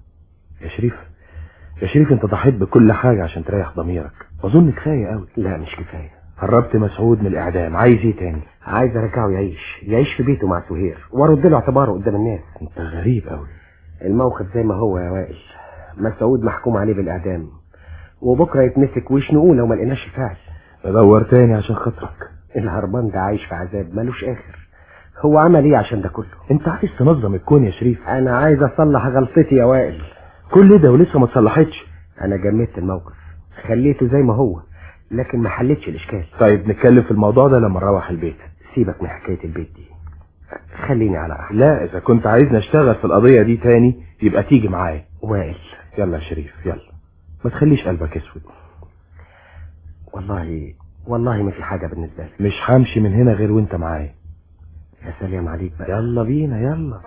يا شريف يا شريف انت ضحيت بكل حاجة عشان تريح ضميرك اظن كفاية قوي لا مش كفايه هربت مسعود من الاعدام عايز ايه تاني عايز ارجعه يعيش يعيش في بيته مع سهير وارد له اعتباره قدام الناس انت غريب قوي الموقف زي ما هو يا وائل مسعود محكوم عليه بالاعدام وبكره يتمسك ويشنقوه لو ما لقيناش الفاعل ادور تاني عشان خاطرك الهربان ده عايش في عذاب ملوش اخر هو عمل ايه عشان ده كله انت عايز تنظم الكون يا شريف انا عايز اصلح غلطتي يا وائل كل ده ولسه ما اتصلحتش انا جمدت الموقف خليته زي ما هو لكن ما حلتش الاشكال طيب نتكلم في الموضوع ده لما نروح البيت سيبك من حكايه البيت دي خليني على احلى لا اذا كنت عايزني اشتغل في القضية دي تاني يبقى تيجي معايا وائل يلا يا شريف يلا ما تخليش قلبك اسود والله والله ما في حاجه بالنسبه لي مش همشي من هنا غير وانت معايا يا سلام عليك بقى يلا بينا يلا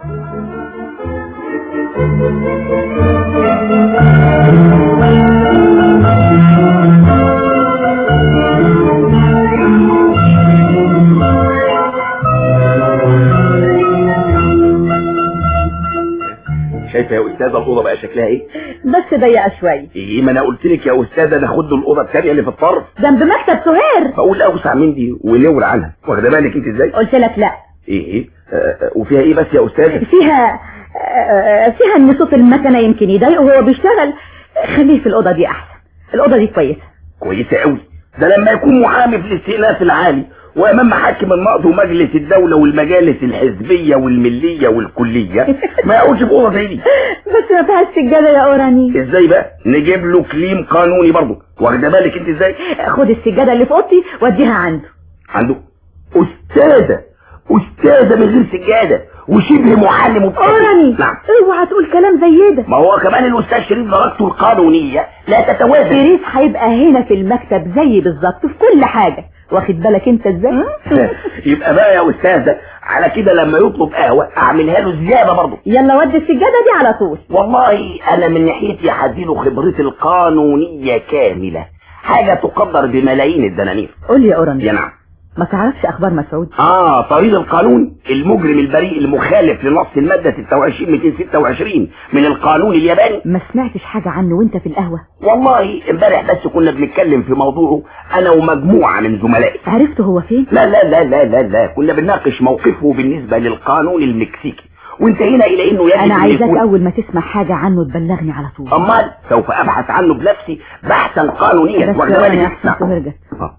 شايفه يا استاذه الاوضه بقى شكلها ايه بس ضيقة شوية ايه ما انا قلت لك يا استاذه ناخد له الاوضه الثانيه اللي في الطرف جنب مكتب سهير بقول اوسع من دي ونور عنها واخده بالك انت ازاي قلت لك لا ايه ايه آه، آه، وفيها ايه بس يا استاذه فيها آه، فيها ان صوت المكنة يمكن يضايقه وهو بيشتغل خليه في الأوضة دي أحسن الأوضة دي كويسة كويسه قوي ده لما يكون محامي في الاستئناف العالي وامام محاكم النقض ومجلس الدوله والمجالس الحزبيه والمليه والكليه ما يقولش في اوضه زي دي بس ما فيهاش سجادة يا أوراني ازاي بقى نجيب له كليم قانوني برضه واخده بالك انت ازاي خد السجادة اللي في أوضتي وديها عنده عنده استاذه استاذه من غير سجاده وشبه معلم وبتاع. أوراني نعم اوعى تقول كلام زي ده ما هو كمان الاستاذ شريف درجته القانونيه لا تتوازن شريف هيبقى هنا في المكتب زي بالظبط في كل حاجة واخد بالك انت ازاي يبقى بقى يا استاذه على كده لما يطلب قهوه اعملها له زياده برضه يلا ودي السجادة دي على طول والله انا من ناحيتي هديله خبرتي القانونيه كامله حاجه تقدر بملايين الدنانير قول لي يا أوراني يا نعم ما تعرفش أخبار مسعود اه طريق القانون المجرم البريء المخالف لنص المادة 26 226 من القانون الياباني ما سمعتش حاجة عنه وانت في القهوة والله امبارح بس كنا بنتكلم في موضوعه انا ومجموعة من زملائي عرفته هو فين لا لا لا لا لا لا كنا بنناقش موقفه بالنسبة للقانون المكسيكي وانتهينا الى انه يجب انا أن عايزاك يكون- اول ما تسمع حاجة عنه تبلغني على طول امال سوف ابحث عنه بنفسي بحثا قانونيا بس واخدة انا بالك؟ احسن نعم. سهير جت آه.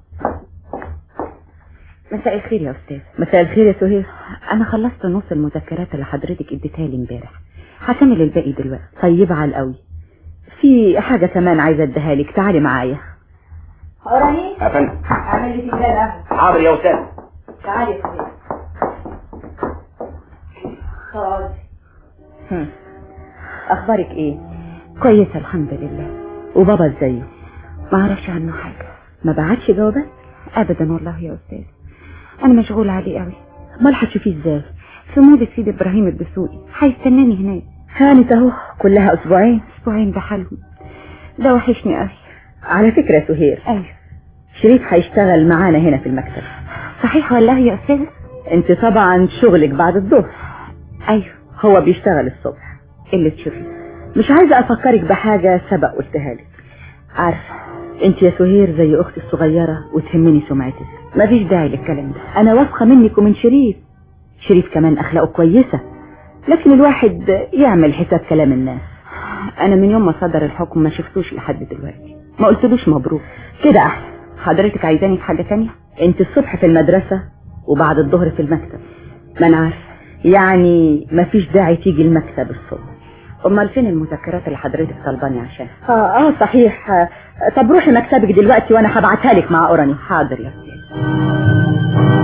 مساء الخير يا استاذ مساء الخير يا سهير انا خلصت نص المذكرات اللي حضرتك اديتها لي امبارح هكمل الباقي دلوقتي طيب على القوي في حاجة كمان عايزة اديها لك تعالي معايا اوراني يا فندم اعمل لي فنجان قهوة حاضر يا استاذ تعالي يا سهير اقعدي هم. اخبارك ايه كويسة الحمد لله وبابا ازاي ما اعرفش عنه حاجة ما بعتش جوابات ابدا والله يا استاذ انا مشغولة عليه قوي امال هتشوفيه ازاي في موضة سيد ابراهيم الدسوقي هيستناني هناك هانت اهو كلها اسبوعين اسبوعين بحالهم ده وحشني قوي على فكرة يا سهير ايوه شريف هيشتغل معانا هنا في المكتب صحيح والله يا استاذ انت طبعا شغلك بعد الظهر ايوه هو بيشتغل الصبح اللي تشوفي مش عايزة افكرك بحاجة سبق قلتها لك عارفة انت يا سهير زي اختي الصغيرة وتهمني سمعتك مفيش داعي للكلام ده انا واثقة منك ومن شريف شريف كمان اخلاقه كويسة لكن الواحد يعمل حساب كلام الناس انا من يوم ما صدر الحكم ما شفتوش لحد دلوقتي ما قلتلوش مبروك كده احسن حضرتك عايزاني في حاجة تانية انت الصبح في المدرسة وبعد الظهر في المكتب ما انا عارفة يعني مفيش داعي تيجي المكتب الصبح امال فين المذكرات اللي حضرتك طلباني عشان اه اه صحيح آه، طب روحي مكتبك دلوقتي وانا هبعتها لك مع اوراني حاضر يا استاذ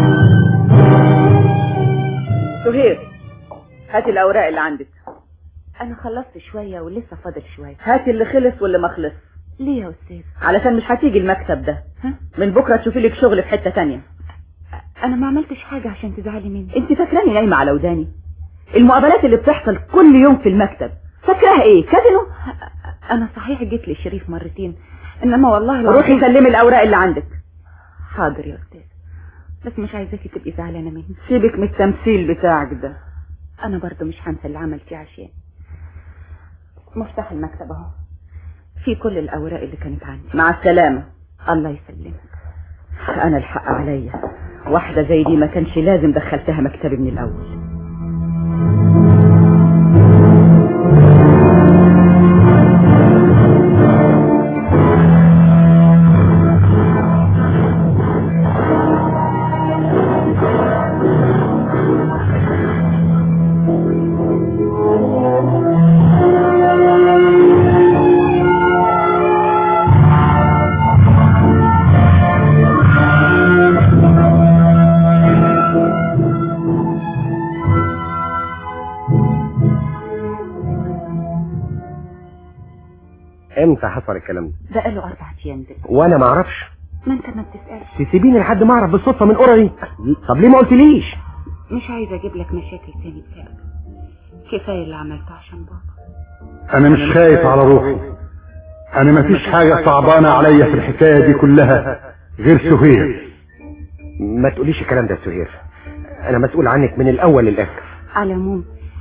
سهير هاتي الاوراق اللي عندك انا خلصت شوية ولسه فاضل شوية هاتي اللي خلص واللي ما خلص ليه يا استاذ علشان مش هتيجي المكتب ده من بكرة تشوفي لك شغل في حتة تانية انا ما عملتش حاجة عشان تزعلي مني انت فاكراني نايمة على وداني المقابلات اللي بتحصل كل يوم في المكتب فاكراها ايه كازينو انا صحيح جيت للشريف مرتين انما والله روحي سلمي الاوراق اللي عندك حاضر يا استاذ بس مش عايزاكي تبقي زعلانه مني سيبك من التمثيل بتاعك ده انا برضو مش هنسى اللي عملتيه عشان مفتاح المكتب اهو في كل الاوراق اللي كانت عندي مع السلامه الله يسلمك انا الحق عليا واحده زي دي ما كانش لازم دخلتها مكتبي من الاول امتى حصل الكلام ده بقاله اربع ايام دلوقتي وانا ما اعرفش ما انت ما بتسالش تسيبيني لحد ما اعرف بالصدفه من قرري طب ليه ما قلتليش مش عايزه اجيب لك مشاكل تاني بسبب كفايه اللي عملته عشان بابا انا مش خايف على روحي انا مفيش حاجة صعبانة عليا في الحكاية دي كلها غير سهير ما تقوليش الكلام ده يا سهير انا مسؤول عنك من الاول للاخر على العموم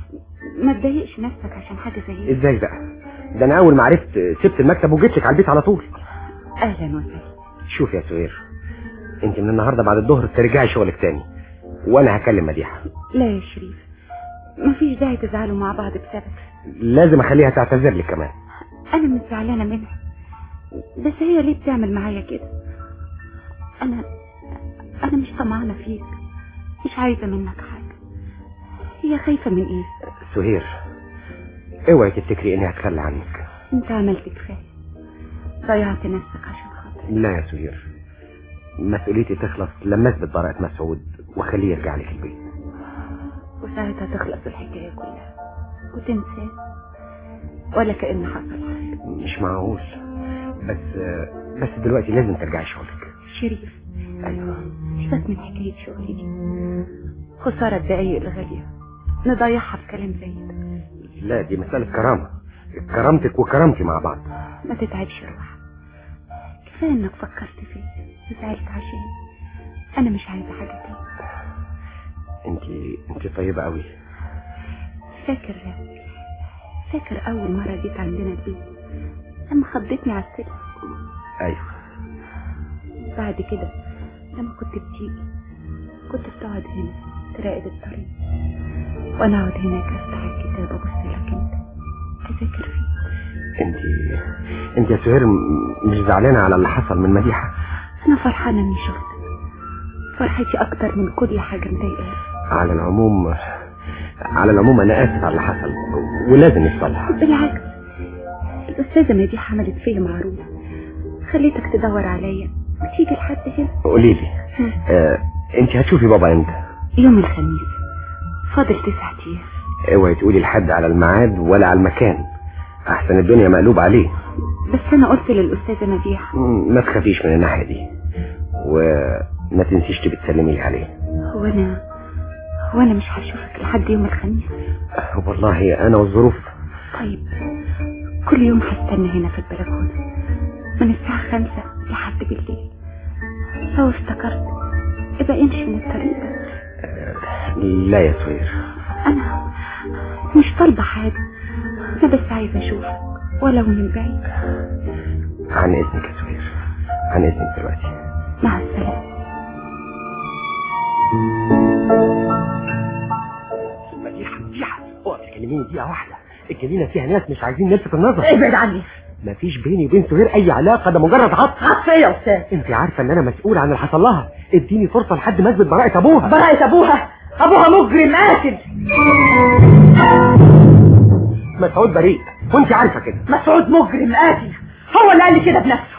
ما تضايقش نفسك عشان حاجة زي دي ازاي بقى ده انا اول ما عرفت سبت المكتب وجيت لك على البيت على طول اهلا وسهلا شوف يا سهير انت من النهارده بعد الظهر ترجعي شغلك تاني وانا هكلم مديحه لا يا شريف مفيش داعي تزعلوا مع بعض بسبب لازم اخليها تعتذر لي كمان انا مش زعلانة منها بس هي ليه بتعمل معايا كده انا انا مش طمعانة فيك مش عايزة منك حاجة هي خايفة من ايه سهير اوعي تفتكري اني هتخلى عنك انت عملت كفاية ضيعت نفسك عشان خاطري لا يا سهير مسؤوليتي تخلص لما اثبت براءة مسعود واخليه يرجع لك البيت وساعتها تخلص الحكاية كلها وتنساه ولا كأن حصل حاجة مش معقول بس بس دلوقتي لازم ترجعي شغلك شريف ايوه سيبك من حكاية شغلي دي خسارة الدقايق الغالية نضيعها في كلام زي ده لا دي مسألة كرامة كرامتك وكرامتي مع بعض ما تتعبش روحك كفاية انك فكرت فيا وزعلت عشان انا مش عايزة حاجة تاني انت انت طيبة قوي فاكر فاكر اول مرة جيت عندنا البيت لما خضتني على السلم ايوه بعد كده لما كنت بتيجي كنت بتقعد هنا تراقب الطريق وانا اقعد هناك افتح الكتاب ابص لك انت تذاكر فيه انت انت يا سهير م- مش زعلانة على اللي حصل من مديحة انا فرحانة اني شفتك فرحتي اكتر من كل حاجة مضايقاني على العموم على العموم انا اسف على اللي حصل ولازم يتصلح بالعكس الاستاذة مديحة عملت فيا معروف خليتك تدور عليا وتيجي لحد هنا قولي لي آه انت هتشوفي بابا امتى يوم الخميس فاضل تسعة ايام اوعي تقولي لحد على الميعاد ولا على المكان احسن الدنيا مقلوب عليه بس انا قلت للاستاذة مديحة م- ما تخافيش من الناحية دي وما تنسيش تبي تسلمي لي عليه هو انا هو انا مش هشوفك لحد يوم الخميس والله انا والظروف طيب كل يوم هستنى هنا في البلكونة من الساعة خمسة لحد بالليل لو افتكرت ابقى امشي من الطريق ده لا يا سهير انا مش طالبة حاجة انا بس عايزة اشوفك ولو من بعيد عن اذنك يا سهير عن اذنك دلوقتي مع السلامة مديحة مديحة اقف تكلميني دقيقة واحدة الجنينة فيها ناس مش عايزين نلفت النظر ابعد عني مفيش بيني وبين سهير اي علاقة ده مجرد عطف عطف ايه يا استاذ انت عارفة ان انا مسؤول عن اللي حصل لها اديني فرصة لحد ما اثبت براءة ابوها براءة ابوها ابوها مجرم قاتل مسعود بريء وانت عارفة كده مسعود مجرم قاتل هو اللي قال لي كده بنفسه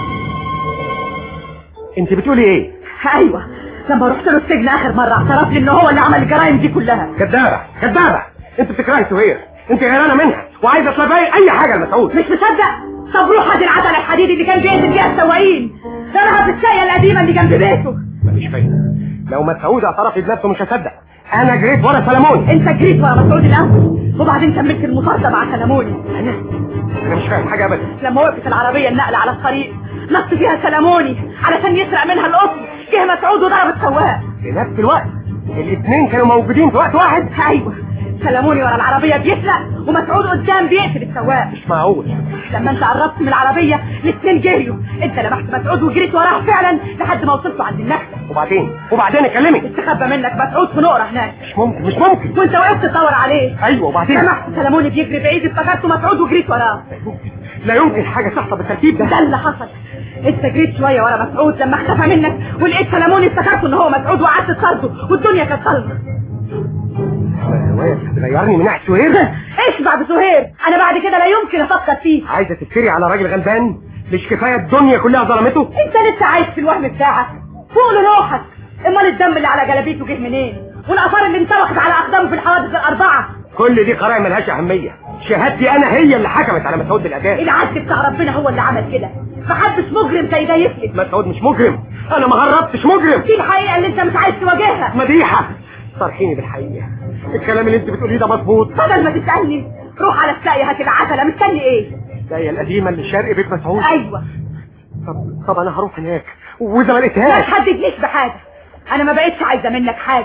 انت بتقولي ايه ايوه لما رحت له السجن اخر مرة اعترف لي ان هو اللي عمل الجرائم دي كلها كدابة كدابة انت بتكرهي سهير انت غيرانة منها وعايزة تلبي اي حاجة لمسعود مش مصدق طب روح هات العتل الحديدي اللي كان بيقتل بيها السواقين ضربها في الساقية القديمة اللي جنب بيته مفيش فايدة لو مسعود اعترف بنفسه مش هصدق انا جريت ورا سلموني انت جريت ورا مسعود الاول وبعدين كملت المطاردة مع سلموني انا انا مش فاهم حاجة ابدا لما وقفت العربية النقل على الطريق نط فيها سلموني علشان يسرق منها القطن جه مسعود وضرب السواق في نفس الوقت الاثنين كانوا موجودين في وقت واحد ايوه سلموني ورا العربية بيسرق ومسعود قدام بيقتل السواق مش معقول لما انت قربت من العربية الاثنين جريوا انت لمحت مسعود وجريت وراه فعلا لحد ما وصلتوا عند النخلة وبعدين وبعدين اكلمك استخبى منك مسعود في نقرة هناك مش ممكن مش ممكن وانت وقفت تدور عليه ايوه وبعدين لمحت سلموني بيجري بعيد افتكرته مسعود وجريت وراه لا يمكن حاجة تحصل بالترتيب ده ده اللي حصل انت جريت شوية ورا مسعود لما اختفى منك ولقيت سلموني افتكرته ان هو مسعود وقعدت تصرده والدنيا كانت ضلمة الرواية هتغيرني من ناحية سهير اشبع بسهير انا بعد كده لا يمكن افكر فيه عايزة تفتري على راجل غلبان مش كفاية الدنيا كلها ظلمته انت لسه عايش في الوهم بتاعك فوق لروحك امال الدم اللي على جلابيته جه منين والاثار اللي انطبقت على اقدامه في الحوادث الاربعه كل دي قرائن ملهاش أهمية شهادتي أنا هي اللي حكمت على مسعود بالأداء العدل بتاع ربنا هو اللي عمل كده محدش مجرم زي ده يفلت مسعود مش مجرم أنا ما هربتش مجرم دي الحقيقه اللي انت مش عايز تواجهها مديحة صرحيني بالحقيقة الكلام اللي انت بتقوليه ده مظبوط بدل ما تسالني روح على الساقية هات العتله مستني ايه الساقية القديمة اللي شرق بيت مسعود ايوه طب طب أنا هروح هناك وإذا ما ما لقيتهاش تحددنيش بحاجه انا ما بقتش عايزه منك حاجه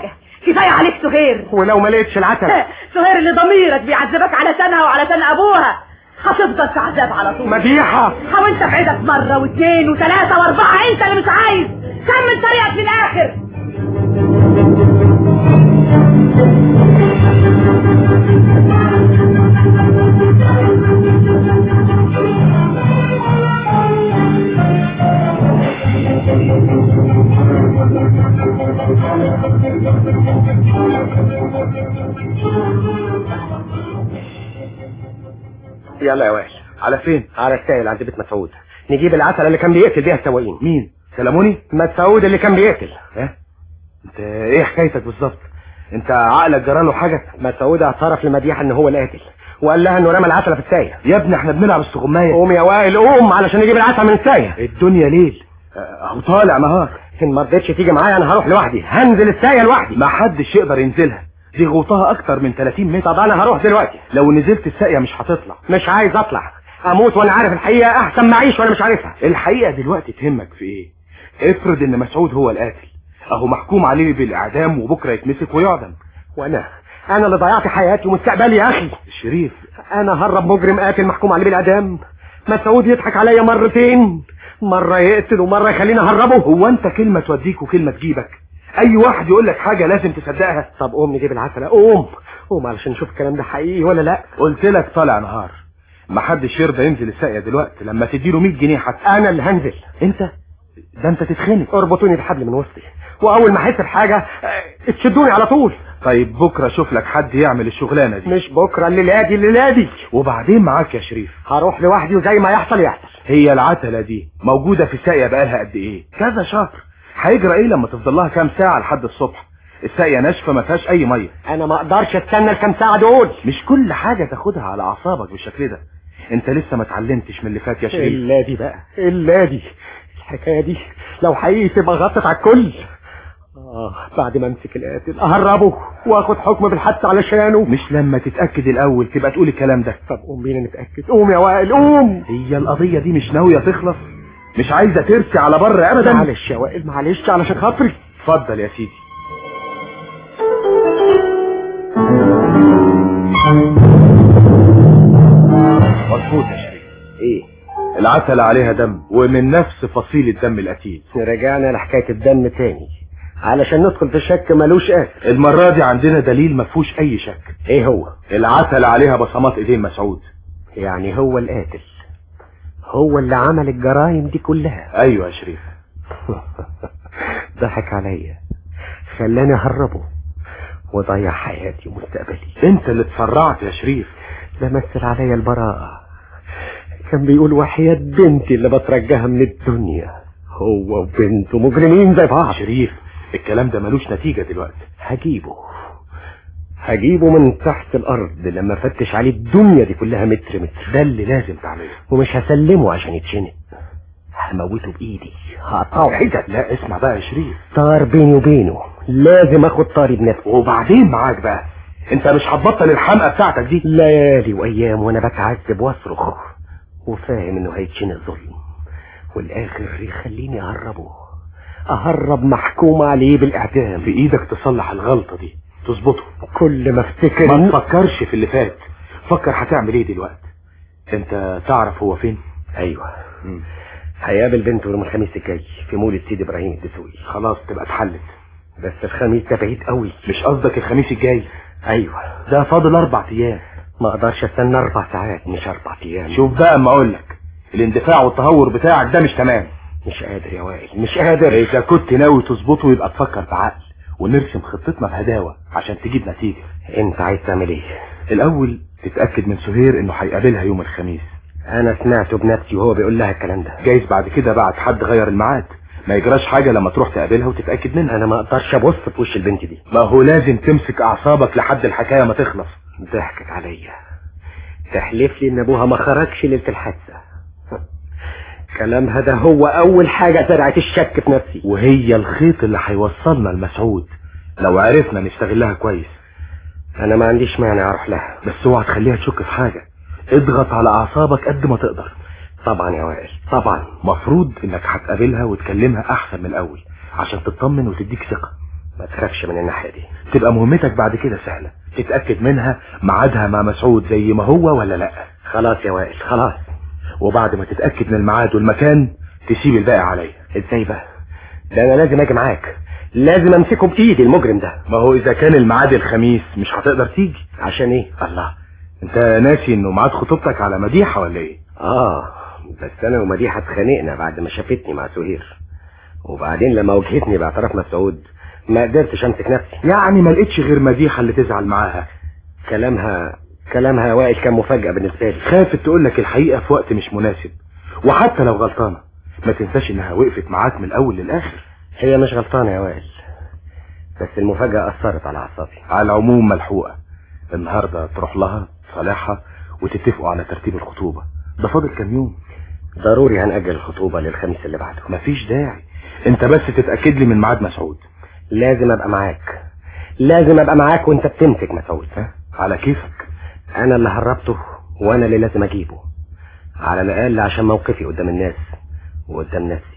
كفايه عليك سهير ولو ما لقيتش العسل سهير اللي ضميرك بيعذبك على سنها وعلى سن ابوها هتفضل في عذاب على طول مديحة حاولت ابعدك مرة واثنين وثلاثة واربعة انت اللي مش عايز كمل طريقك للاخر يلا يا وائل على فين على السائل عند بيت مسعود نجيب العسل اللي كان بيقتل بيها السواقين مين سلموني مسعود اللي كان بيقتل ايه انت ايه حكايتك بالظبط انت عقلك جراله حاجه مسعود اعترف لمديحه ان هو القاتل وقال لها انه رمى العسل في السايه يا ابني احنا بنلعب استغمايه قوم يا وائل قوم علشان نجيب العسل من السايه الدنيا ليل اهو طالع نهار ان ما رضيتش تيجي معايا انا هروح لوحدي هنزل السايه لوحدي ما حدش يقدر ينزلها دي غوطها اكتر من 30 متر طب انا هروح دلوقتي لو نزلت الساقيه مش هتطلع مش عايز اطلع اموت وانا عارف الحقيقه احسن ما اعيش وانا مش عارفها الحقيقه دلوقتي تهمك في ايه افرض ان مسعود هو القاتل اهو محكوم عليه بالاعدام وبكره يتمسك ويعدم وانا انا اللي ضيعت حياتي ومستقبلي يا اخي شريف انا هرب مجرم قاتل محكوم عليه بالاعدام مسعود يضحك عليا مرتين مره يقتل ومره يخليني اهربه هو انت كلمه توديك وكلمه تجيبك اي واحد يقول لك حاجه لازم تصدقها طب قوم نجيب العسل قوم قوم علشان نشوف الكلام ده حقيقي ولا لا قلت لك طالع نهار ما حدش يرضى ينزل الساقيه دلوقتي لما تديله 100 جنيه حتى انا اللي هنزل انت ده انت تتخنق اربطوني بحبل من وسطي واول ما احس بحاجه اه، تشدوني على طول طيب بكره اشوف لك حد يعمل الشغلانه دي مش بكره الليله دي الليله دي وبعدين معاك يا شريف هروح لوحدي وزي ما يحصل يحصل هي العتله دي موجوده في الساقيه بقالها قد ايه كذا شهر هيجرى ايه لما تفضل لها كام ساعه لحد الصبح الساقيه ناشفه ما فيهاش اي ميه انا ما اقدرش استنى الكام ساعه دول مش كل حاجه تاخدها على اعصابك بالشكل ده انت لسه ما اتعلمتش من اللي فات يا شريف الا دي بقى الا دي الحكايه دي لو حقيقي تبقى غطت على الكل اه بعد ما امسك القاتل اهربه واخد حكم بالحبس علشانه مش لما تتاكد الاول تبقى تقول الكلام ده طب قوم بينا نتاكد قوم يا وائل قوم هي القضيه دي مش ناويه تخلص مش عايزه ترسي على بر ابدا معلش يا وائل معلش علشان خاطري اتفضل يا سيدي مظبوط يا شريف ايه العسل عليها دم ومن نفس فصيل الدم القتيل رجعنا لحكايه الدم تاني علشان ندخل في شك ملوش اخر المره دي عندنا دليل ما فيهوش اي شك ايه هو العسل عليها بصمات ايدين مسعود يعني هو القاتل هو اللي عمل الجرائم دي كلها ايوه يا شريف ضحك عليا خلاني اهربه وضيع حياتي ومستقبلي انت اللي اتسرعت يا شريف ده مثل عليا البراءة كان بيقول وحياة بنتي اللي بترجاها من الدنيا هو وبنته مجرمين زي بعض شريف الكلام ده ملوش نتيجة دلوقتي هجيبه هجيبه من تحت الارض لما افتش عليه الدنيا دي كلها متر متر ده اللي لازم تعمله ومش هسلمه عشان يتشنق هموته بايدي هقطعه حتت لا اسمع بقى يا شريف طار بيني وبينه لازم اخد طاري بنفسي وبعدين معاك بقى انت مش هتبطل الحمقى بتاعتك دي ليالي وايام وانا بتعذب واصرخ وفاهم انه هيتشنق ظلم والاخر يخليني اهربه اهرب محكوم عليه بالاعدام في ايدك تصلح الغلطه دي تظبطه كل ما افتكر ما تفكرش في اللي فات فكر هتعمل ايه دلوقتي انت تعرف هو فين ايوه هيقابل بنته يوم الخميس الجاي في مولد سيدي ابراهيم الدسوقي خلاص تبقى اتحلت بس الخميس ده بعيد قوي مش قصدك الخميس الجاي ايوه ده فاضل اربع ايام ما اقدرش استنى اربع ساعات مش اربع ايام شوف بقى اما اقول لك الاندفاع والتهور بتاعك ده مش تمام مش قادر يا وائل مش قادر اذا كنت ناوي تظبطه يبقى تفكر بعقل ونرسم خطتنا بهداوه عشان تجيب نتيجه انت عايز تعمل ايه الاول تتاكد من سهير انه هيقابلها يوم الخميس انا سمعته بنفسي وهو بيقول لها الكلام ده جايز بعد كده بعد حد غير الميعاد ما يجراش حاجه لما تروح تقابلها وتتاكد منها انا ما اقدرش ابص في وش البنت دي ما هو لازم تمسك اعصابك لحد الحكايه ما تخلص ضحكت عليا تحلف لي ان ابوها ما خرجش ليله الحادثه كلامها ده هو اول حاجه زرعت الشك في نفسي وهي الخيط اللي هيوصلنا لمسعود لو عرفنا نستغلها كويس انا ما عنديش مانع اروح لها بس اوعى تخليها تشك في حاجه اضغط على اعصابك قد ما تقدر طبعا يا وائل طبعا مفروض انك هتقابلها وتكلمها احسن من الاول عشان تطمن وتديك ثقه ما تخافش من الناحية دي تبقى مهمتك بعد كده سهلة تتأكد منها ميعادها مع مسعود زي ما هو ولا لا خلاص يا وائل خلاص وبعد ما تتأكد من الميعاد والمكان تسيب الباقي عليا ازاي بقى ده انا لازم اجي معاك لازم امسكه بايدي المجرم ده ما هو اذا كان الميعاد الخميس مش هتقدر تيجي عشان ايه الله انت ناسي انه ميعاد خطوبتك على مديحة ولا ايه اه بس انا ومديحة اتخانقنا بعد ما شافتني مع سهير وبعدين لما واجهتني باعتراف مسعود ما قدرتش امسك نفسي يعني ما لقيتش غير مديحة اللي تزعل معاها كلامها كلامها يا وائل كان مفاجأة بالنسبة لي خافت تقول لك الحقيقة في وقت مش مناسب وحتى لو غلطانة ما تنساش انها وقفت معاك من الاول للاخر هي مش غلطانة يا وائل بس المفاجأة اثرت على اعصابي على العموم ملحوقة النهاردة تروح لها تصالحها وتتفقوا على ترتيب الخطوبة ده فاضل كام يوم ضروري هنأجل الخطوبة للخميس اللي بعده مفيش داعي انت بس تتأكد لي من ميعاد مسعود لازم ابقى معاك لازم ابقى معاك وانت بتمسك مسعود ها على كيفك انا اللي هربته وانا اللي لازم اجيبه على الاقل عشان موقفي قدام الناس وقدام نفسي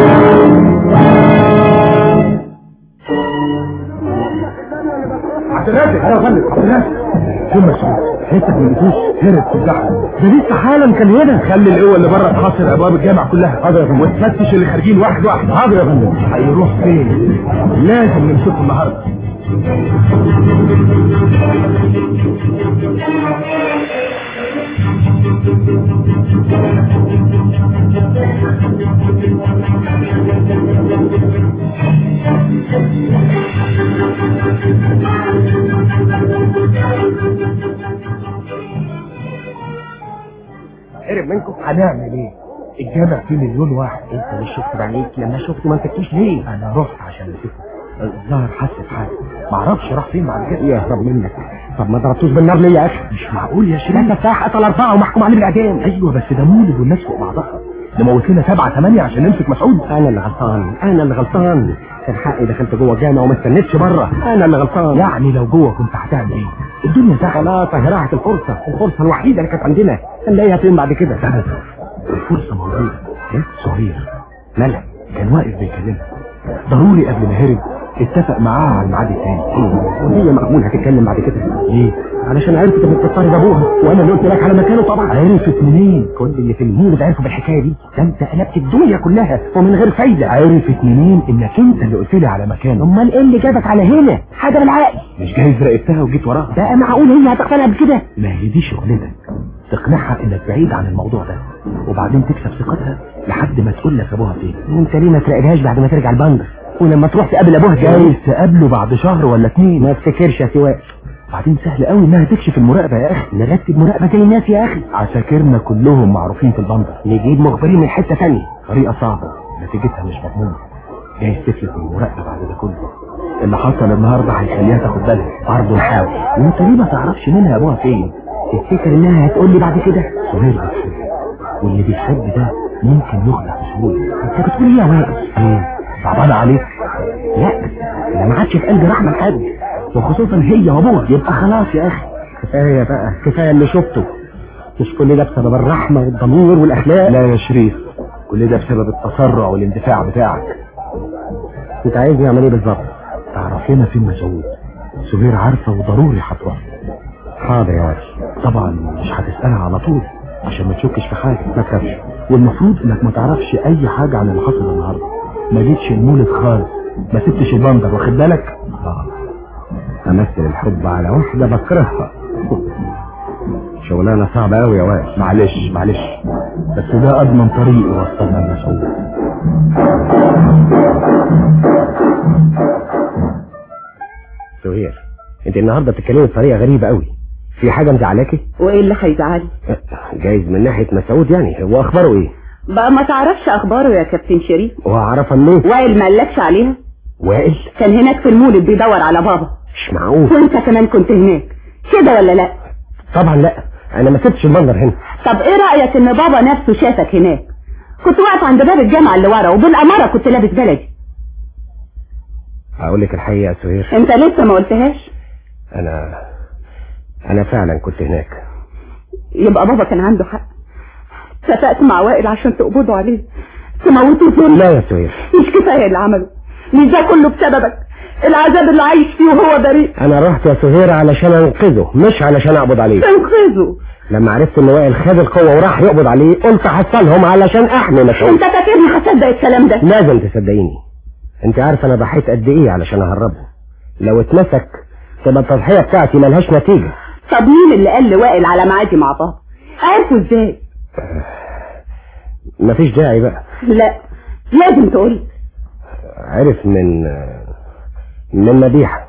عبد الرازق انا فندم عبد الرازق فين مسعود حتة ما لقيتوش هرب في الزحمة ده لسه حالا كان هنا خلي القوة اللي بره تحاصر ابواب الجامع كلها حاضر يا فندم وتفتش اللي خارجين واحد واحد حاضر يا فندم هيروح فين لازم نمسكه النهارده هرب منكم هنعمل ايه الجامع فيه مليون واحد انت مش شفت بعينيك لما شفت ما مسكتوش ليه انا رحت عشان اشوفه الظاهر حس بحاجه معرفش راح فين بعد كده يهرب منك طب ما ضربتوش بالنار ليه يا اخي مش معقول يا شريف انت ساح قتل اربعه ومحكوم عليه بالاعدام ايوه بس ده مولد والناس فوق بعضها نموت لنا سبعة ثمانية عشان نمسك مسعود انا اللي غلطان انا اللي غلطان كان حقي دخلت جوه الجامع وما استنيتش بره انا اللي غلطان يعني لو جوه كنت هتعمل ايه الدنيا زحمة خلاص راحت الفرصه الفرصه الوحيده اللي كانت عندنا هنلاقيها فين بعد كده ابدا الفرصة موجودة ايه صغير ملك كان واقف بيكلمها ضروري قبل ما هرب اتفق معاها على الميعاد التاني وهي مأمون هتتكلم بعد كده ليه علشان عرفت انك بتضطرب ابوها وانا اللي قلت لك على مكانه طبعا عرفت منين كل اللي في المولد عرفوا بالحكايه دي ده انت قلبت الدنيا كلها ومن غير فايده عرفت منين انك انت اللي قلت لي على مكانه امال ايه اللي جابك على هنا حاجه بالعقل مش جايز راقبتها وجيت وراها بقى معقول هي هتقتنع بكده ما هي دي شغلتك تقنعها انك بعيد عن الموضوع ده وبعدين تكسب ثقتها لحد ما تقول لك ابوها فين وانت ليه ما تراقبهاش بعد ما ترجع البندر ولما تروح تقابل ابوها جايز تقابله بعد شهر ولا اتنين ما افتكرش يا سواء بعدين سهل قوي انها تكشف المراقبه يا اخي نرتب مراقبه زي الناس يا اخي عساكرنا كلهم معروفين في البندر نجيب مخبرين من حته ثانيه طريقه صعبه نتيجتها مش مضمونه جايز تفلت من المراقبه بعد ده كله اللي حصل النهارده هيخليها تاخد بالها برضه نحاول وانت ليه ما تعرفش منها ابوها فين تفتكر انها هتقول لي بعد كده سهير بتحب واللي بيحب ده ممكن يخدع بسهوله انت بتقول ايه يا وائل ايه صعبان عليك لا انا ما عادش في قلبي رحمه لحد وخصوصا هي وابوها يبقى خلاص يا اخي كفايه بقى كفايه اللي شفته مش كل ده بسبب الرحمه والضمير والاخلاق لا يا شريف كل ده بسبب التسرع والاندفاع بتاعك انت عايز نعمل ايه بالظبط تعرف لنا فين مسعود سهير عارفه وضروري هتروح حاضر يا وائل طبعا مش هتسالها على طول عشان ما تشكش في حاجه ما تخافش والمفروض انك ما تعرفش اي حاجه عن اللي حصل النهارده ما جيتش المولد خالص ما سبتش البندر واخد بالك اه امثل الحب على واحده بكرهها شغلانه صعبه قوي يا وائل معلش معلش بس ده اضمن طريق يوصلنا لمسعود سهير انت النهارده بتتكلمي بطريقه غريبه قوي في حاجه مزعلاكي وايه اللي هيزعلي جايز من ناحيه مسعود يعني هو اخباره ايه بقى ما تعرفش اخباره يا كابتن شريف وهعرفها منين وائل ما قالكش عليها وائل كان هناك في المولد بيدور على بابا مش معقول وانت كمان كنت هناك كده ولا لا طبعا لا انا ما سبتش المنظر هنا طب ايه رايك ان بابا نفسه شافك هناك كنت واقف عند باب الجامعه اللي ورا وبالاماره كنت لابس بلدي هقول لك الحقيقه يا سهير انت لسه ما قلتهاش انا انا فعلا كنت هناك يبقى بابا كان عنده حق اتفقت مع وائل عشان تقبضوا عليه تموتوا ظلم لا يا سهير مش كفايه اللي عمله مش ده كله بسببك العذاب اللي عايش فيه وهو بريء انا رحت يا سهير علشان انقذه مش علشان اقبض عليه تنقذه لما عرفت ان وائل خد القوه وراح يقبض عليه قلت احصلهم علشان احمي مسعود انت فاكرني هصدق الكلام ده لازم تصدقيني انت عارف انا ضحيت قد ايه علشان اهربه لو اتمسك تبقى التضحيه بتاعتي ملهاش نتيجه طب مين اللي قال لوائل على ميعادي مع بابا عارفه ازاي مفيش داعي بقى لا لازم تقول عرف من من مديحه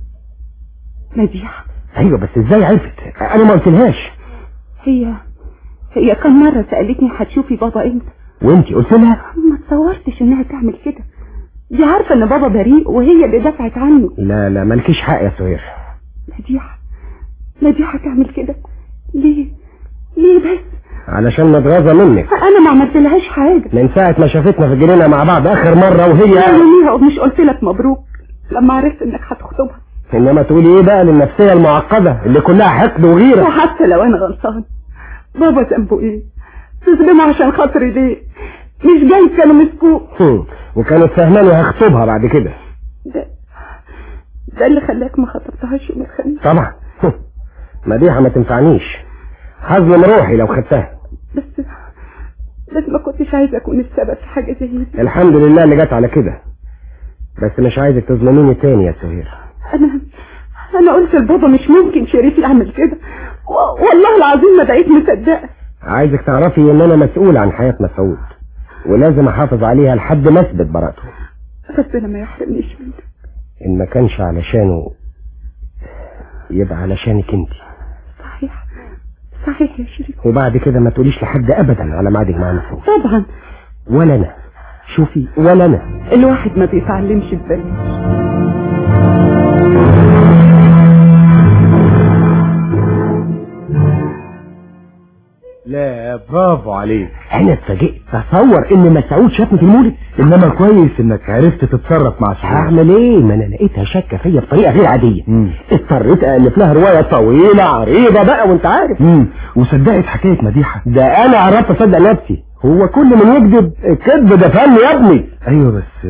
مديحه ايوه بس ازاي عرفت انا ما قلتلهاش هي هي كم مرة سألتني هتشوفي بابا امتى وانتي قلت لها ما تصورتش انها تعمل كده دي عارفة ان بابا بريء وهي اللي دفعت عنه لا لا مالكيش حق يا سهير مديحة مديحة تعمل كده ليه ليه بس علشان متغاظه منك انا ما عملتلهاش حاجة من ساعة ما شافتنا في الجنينة مع بعض آخر مرة وهي يوميها ومش قلت لك مبروك لما عرفت انك هتخطبها إنما تقولي إيه بقى للنفسية المعقدة اللي كلها حقد وغيرة وحتى لو انا غلطان بابا ذنبه ايه تظلمه عشان خاطري ليه مش جاي كانوا مسكوه هم، وكانت فهماني هخطبها بعد كده ده ده اللي خلاك ما خطبتهاش يوم الخميس طبعا هم، مديحة ما تنفعنيش هظلم روحي لو خدتها بس بس ما كنتش عايزه اكون السبب في حاجه زي دي الحمد لله اللي جت على كده بس مش عايزك تظلميني تاني يا سهير انا انا قلت لبابا مش ممكن شريف يعمل كده و- والله العظيم ما بقيت مصدقه عايزك تعرفي ان انا مسؤول عن حياة مسعود ولازم احافظ عليها لحد ما اثبت براءته ربنا ما يحرمنيش منك ان ما كانش علشانه يبقى علشانك انت صحيح صحيح يا شريف وبعد كده ما تقوليش لحد ابدا على ميعادك مع مسعود طبعا ولا انا شوفي ولا انا الواحد ما بيتعلمش ببلاش لا برافو عليك انا اتفاجئت تصور ان مسعود شافني في المولد انما كويس انك عرفت تتصرف مع سهير هعمل ايه ما انا لقيتها شاكه فيا بطريقه غير عاديه مم. اضطريت الف لها روايه طويله عريضه بقى وانت عارف امم وصدقت حكايه مديحه ده انا عرفت اصدق نفسي هو كل من يكذب الكذب ده فن يا ابني ايوه بس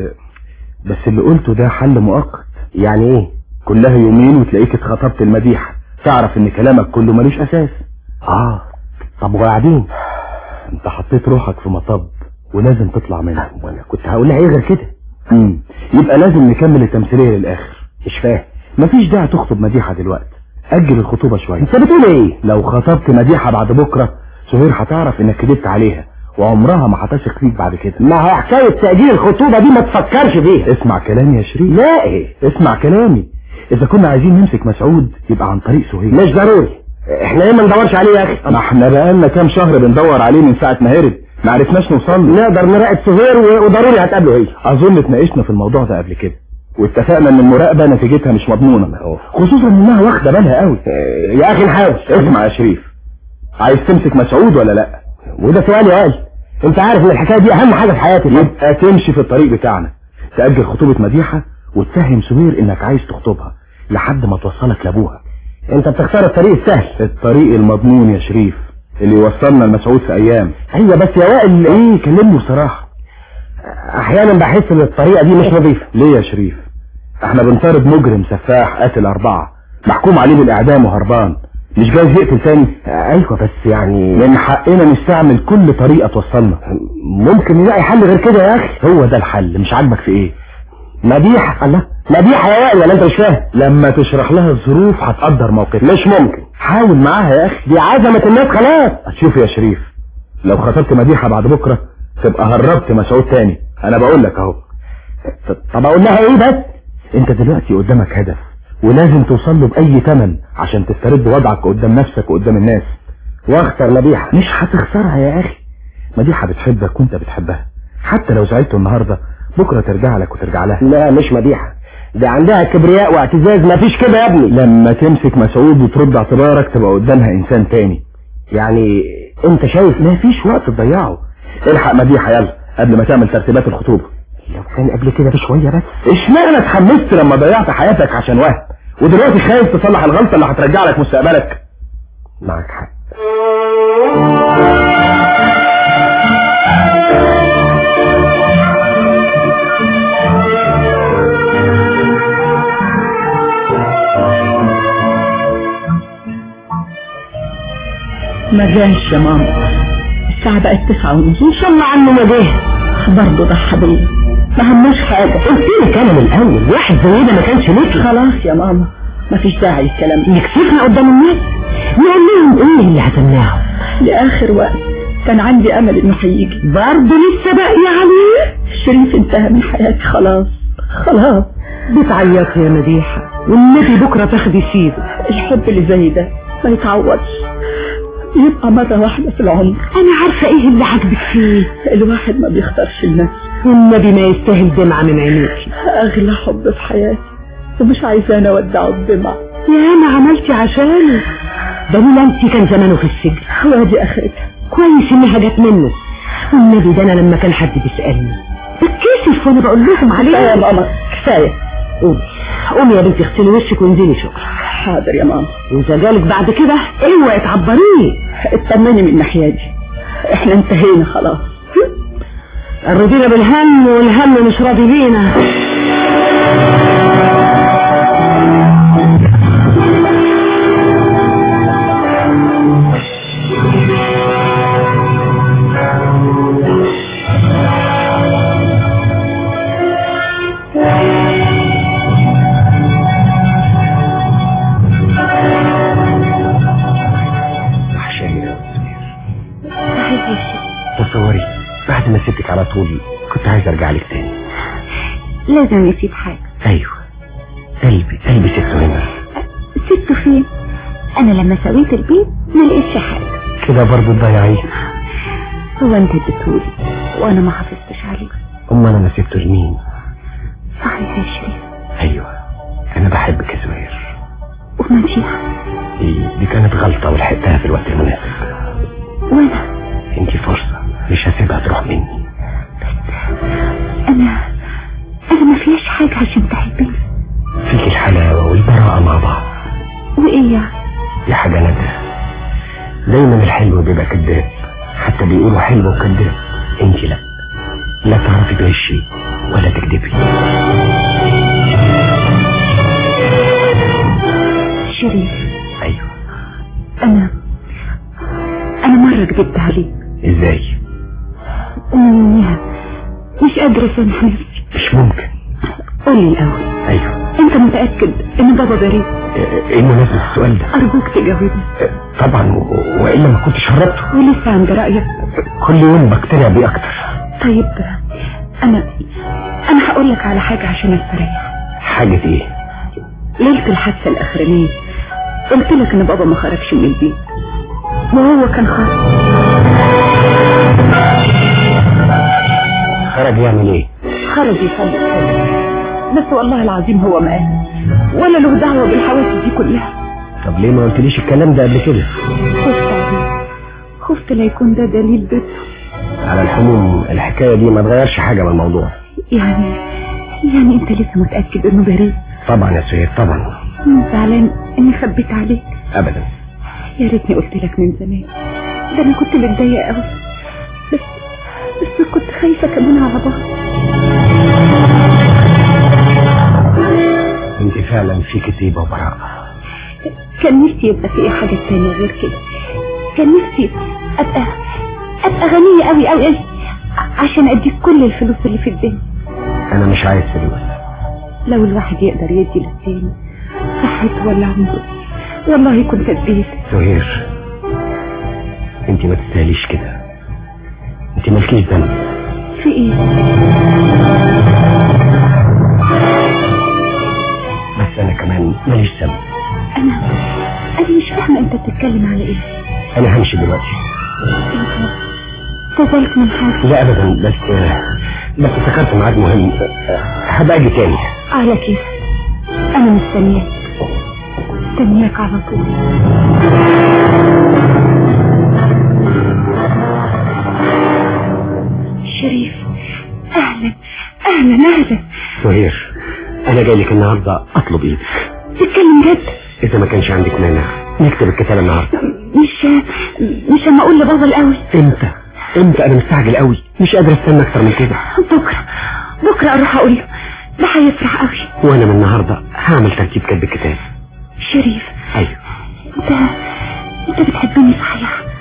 بس اللي قلته ده حل مؤقت يعني ايه كلها يومين وتلاقيك اتخطبت المديحه تعرف ان كلامك كله ملوش اساس اه طب وبعدين انت حطيت روحك في مطب ولازم تطلع منه وانا كنت هقول لها ايه غير كده امم يبقى لازم نكمل التمثيليه للاخر مش فاهم مفيش داعي تخطب مديحه دلوقتي اجل الخطوبه شويه انت بتقول ايه لو خطبت مديحه بعد بكره سهير هتعرف انك كدبت عليها وعمرها ما هتثق فيك بعد كده ما هو حكايه تاجيل الخطوبه دي ما تفكرش فيها اسمع كلامي يا شريف لا ايه اسمع كلامي اذا كنا عايزين نمسك مسعود يبقى عن طريق سهير مش ضروري احنا ليه ما ندورش عليه يا اخي ما احنا بقالنا كام شهر بندور عليه من ساعه ما هرب ما عرفناش نوصل له نقدر نراقب سهير و- وضروري هتقابله هي اظن اتناقشنا في الموضوع ده قبل كده واتفقنا ان المراقبه نتيجتها مش مضمونه خصوصا انها واخده بالها قوي اه، يا اخي نحاول اسمع يا شريف عايز تمسك مسعود ولا لا وده سؤال يا قال انت عارف ان الحكايه دي اهم حاجه في حياتي يبقى تمشي في الطريق بتاعنا تأجل خطوبة مديحة وتفهم سهير انك عايز تخطبها لحد ما توصلك لابوها انت بتختار الطريق السهل الطريق المضمون يا شريف اللي يوصلنا لمسعود في ايام ايوه بس يا وائل ايه كلمني بصراحة احيانا بحس ان الطريقه دي مش نظيفه ليه يا شريف احنا بنطارد مجرم سفاح قاتل اربعة محكوم عليه بالاعدام وهربان مش جايز يقتل تاني ايوه بس يعني من حقنا نستعمل كل طريقة توصلنا ممكن نلاقي حل غير كده يا اخي هو ده الحل مش عاجبك في ايه مديحه الله مديحه يا وائل ولا انت مش فاهم لما تشرح لها الظروف هتقدر موقفك مش ممكن حاول معاها يا اخي دي عزمه الناس خلاص شوف يا شريف لو خطبت مديحة بعد بكرة تبقى هربت مسعود تاني انا بقول لك اهو طب اقول لها ايه بس انت دلوقتي قدامك هدف ولازم توصل له باي ثمن عشان تسترد وضعك قدام نفسك وقدام الناس واختر مديحه مش هتخسرها يا اخي مديحة بتحبك وانت بتحبها حتى لو زعلت النهاردة بكرة ترجع لك وترجع لها لا مش مديحه دي عندها كبرياء واعتزاز مفيش كده يا ابني لما تمسك مسعود وترد اعتبارك تبقى قدامها انسان تاني يعني انت شايف ما فيش وقت تضيعه الحق مديحة يلا قبل ما تعمل ترتيبات الخطوبة لو كان قبل كده بشويه بس اشمعنى اتحمست لما ضيعت حياتك عشان وهم ودلوقتي خايف تصلح الغلطة اللي هترجع لك مستقبلك معك حق جاش يا ماما الساعة بقت تسعة ونص ان شاء الله عنه ما جه برضه ضحى بيا ما هموش حاجة قلت لك انا من الاول واحد زي ده ما كانش مثلي خلاص يا ماما ما فيش داعي الكلام ده يكسفنا قدام الناس نقول لهم ايه اللي هتمنعهم لاخر وقت كان عندي امل انه هيجي برضه لسه باقي عليه شريف انتهى من حياتي خلاص خلاص بتعيطي يا مديحة والنبي بكرة تاخدي سيده الحب اللي زي ده ما يتعوضش يبقى مرة واحدة في العمر أنا عارفة إيه اللي عاجبك فيه الواحد ما بيختارش لنفسه والنبي ما يستاهل دمعة من عينيكي أغلى حب في حياتي ومش عايزاني أودعه بدمعة يا ما عملتي عشانه ده لولا انت كان زمانه في السجن وادي اخرتها كويس انها جت منه والنبي ده انا لما كان حد بيسالني بتكسف وانا بقول لهم عليه كفايه يا ماما كفايه قومي قومي يا بنتي اغسلي وشك وانزلي شغل حاضر يا ماما واذا جالك بعد كده اوعي تعبريه اطمني من الناحيه دي احنا انتهينا خلاص الرضينا بالهم والهم مش راضي بينا وحشاني يا سمير تصوري بعد ما سبتك على طول كنت عايز ارجع لك تاني لازم نسيب حاجة ايوه قلبي قلبي سبته هنا سبته فين انا لما سويت البيت ما لقيتش حاجة كده برضه تضيعيه هو انت اديتهولي وانا ما حافظتش عليه امال انا سبته لمين صحيح يا شريف ايوه انا بحبك يا زهير ومديحة دي, دي كانت غلطة ولحقتها في الوقت المناسب وانا انت فرصة مش هسيبها تروح مني انا انا ما فيهاش حاجة عشان تحبني فيك الحلاوة والبراءة مع بعض وايه يعني دي حاجة نادرة دايما الحلو بيبقى كذاب حتى بيقولوا حلو وكذاب انت لا لا تعرفي تغشي ولا تكذبي شريف ايوه انا انا مرة كذبت عليك ازاي أمم، مش قادرة اسامح نفسي مش ممكن قولي الاول ايوه انت متأكد ان بابا بريء ايه مناسبة السؤال ده ارجوك تجاوبني طبعا و- والا ما كنتش هربته ولسه عند رأيك كل يوم بقتنع بيه اكتر طيب انا انا هقول لك على حاجة عشان استريح حاجة ايه ليلة الحادثة الاخرانية قلت لك ان بابا ما خرجش من البيت وهو كان خارج خرج يعمل ايه خرج يصلي الفجر بس والله العظيم هو ما قال ولا له دعوة بالحوادث دي كلها طب ليه ما قلتليش الكلام ده قبل كده خفت عليه خفت لا يكون ده دليل بيته على الحموم الحكاية دي ما تغيرش حاجة من الموضوع يعني يعني انت لسه متأكد انه بريء طبعا يا سيد طبعا زعلان اني خبيت عليك ابدا يا ريتني قلت لك من زمان ده انا كنت متضايقه قوي بس بس كنت خايفه كمان على بعض انت فعلا فيك طيبة وبراءة كان نفسي يبقى في حاجه تانية غير كده كان نفسي ابقى ابقى غنيه قوي قوي قوي عشان اديك كل الفلوس اللي في الدنيا انا مش عايز فلوس لو الواحد يقدر يدي للتاني صحته ولا عمره والله كنت اديت سهير انت ما تستاهليش كده انت مالكيش ذنب في ايه بس انا كمان ماليش ذنب انا انا مش فاهمه انت بتتكلم على ايه انا همشي دلوقتي انت تزلت من حاجه لا ابدا بس بس افتكرت ميعاد مهم هبقى اجي تاني على كيف انا مستنياك مستنياك على طول شريف اهلا اهلا اهلا سهير انا جاي لك النهارده اطلب ايدك تتكلم جد اذا ما كانش عندك مانع نكتب الكتاب النهارده مش مش اما اقول لبابا الاول امتى امتى انا مستعجل قوي مش قادر استنى اكتر من كده بكره بكره اروح اقول له ده هيفرح قوي وانا من النهارده هعمل ترتيب كتب الكتاب شريف ايوه انت انت بتحبني صحيح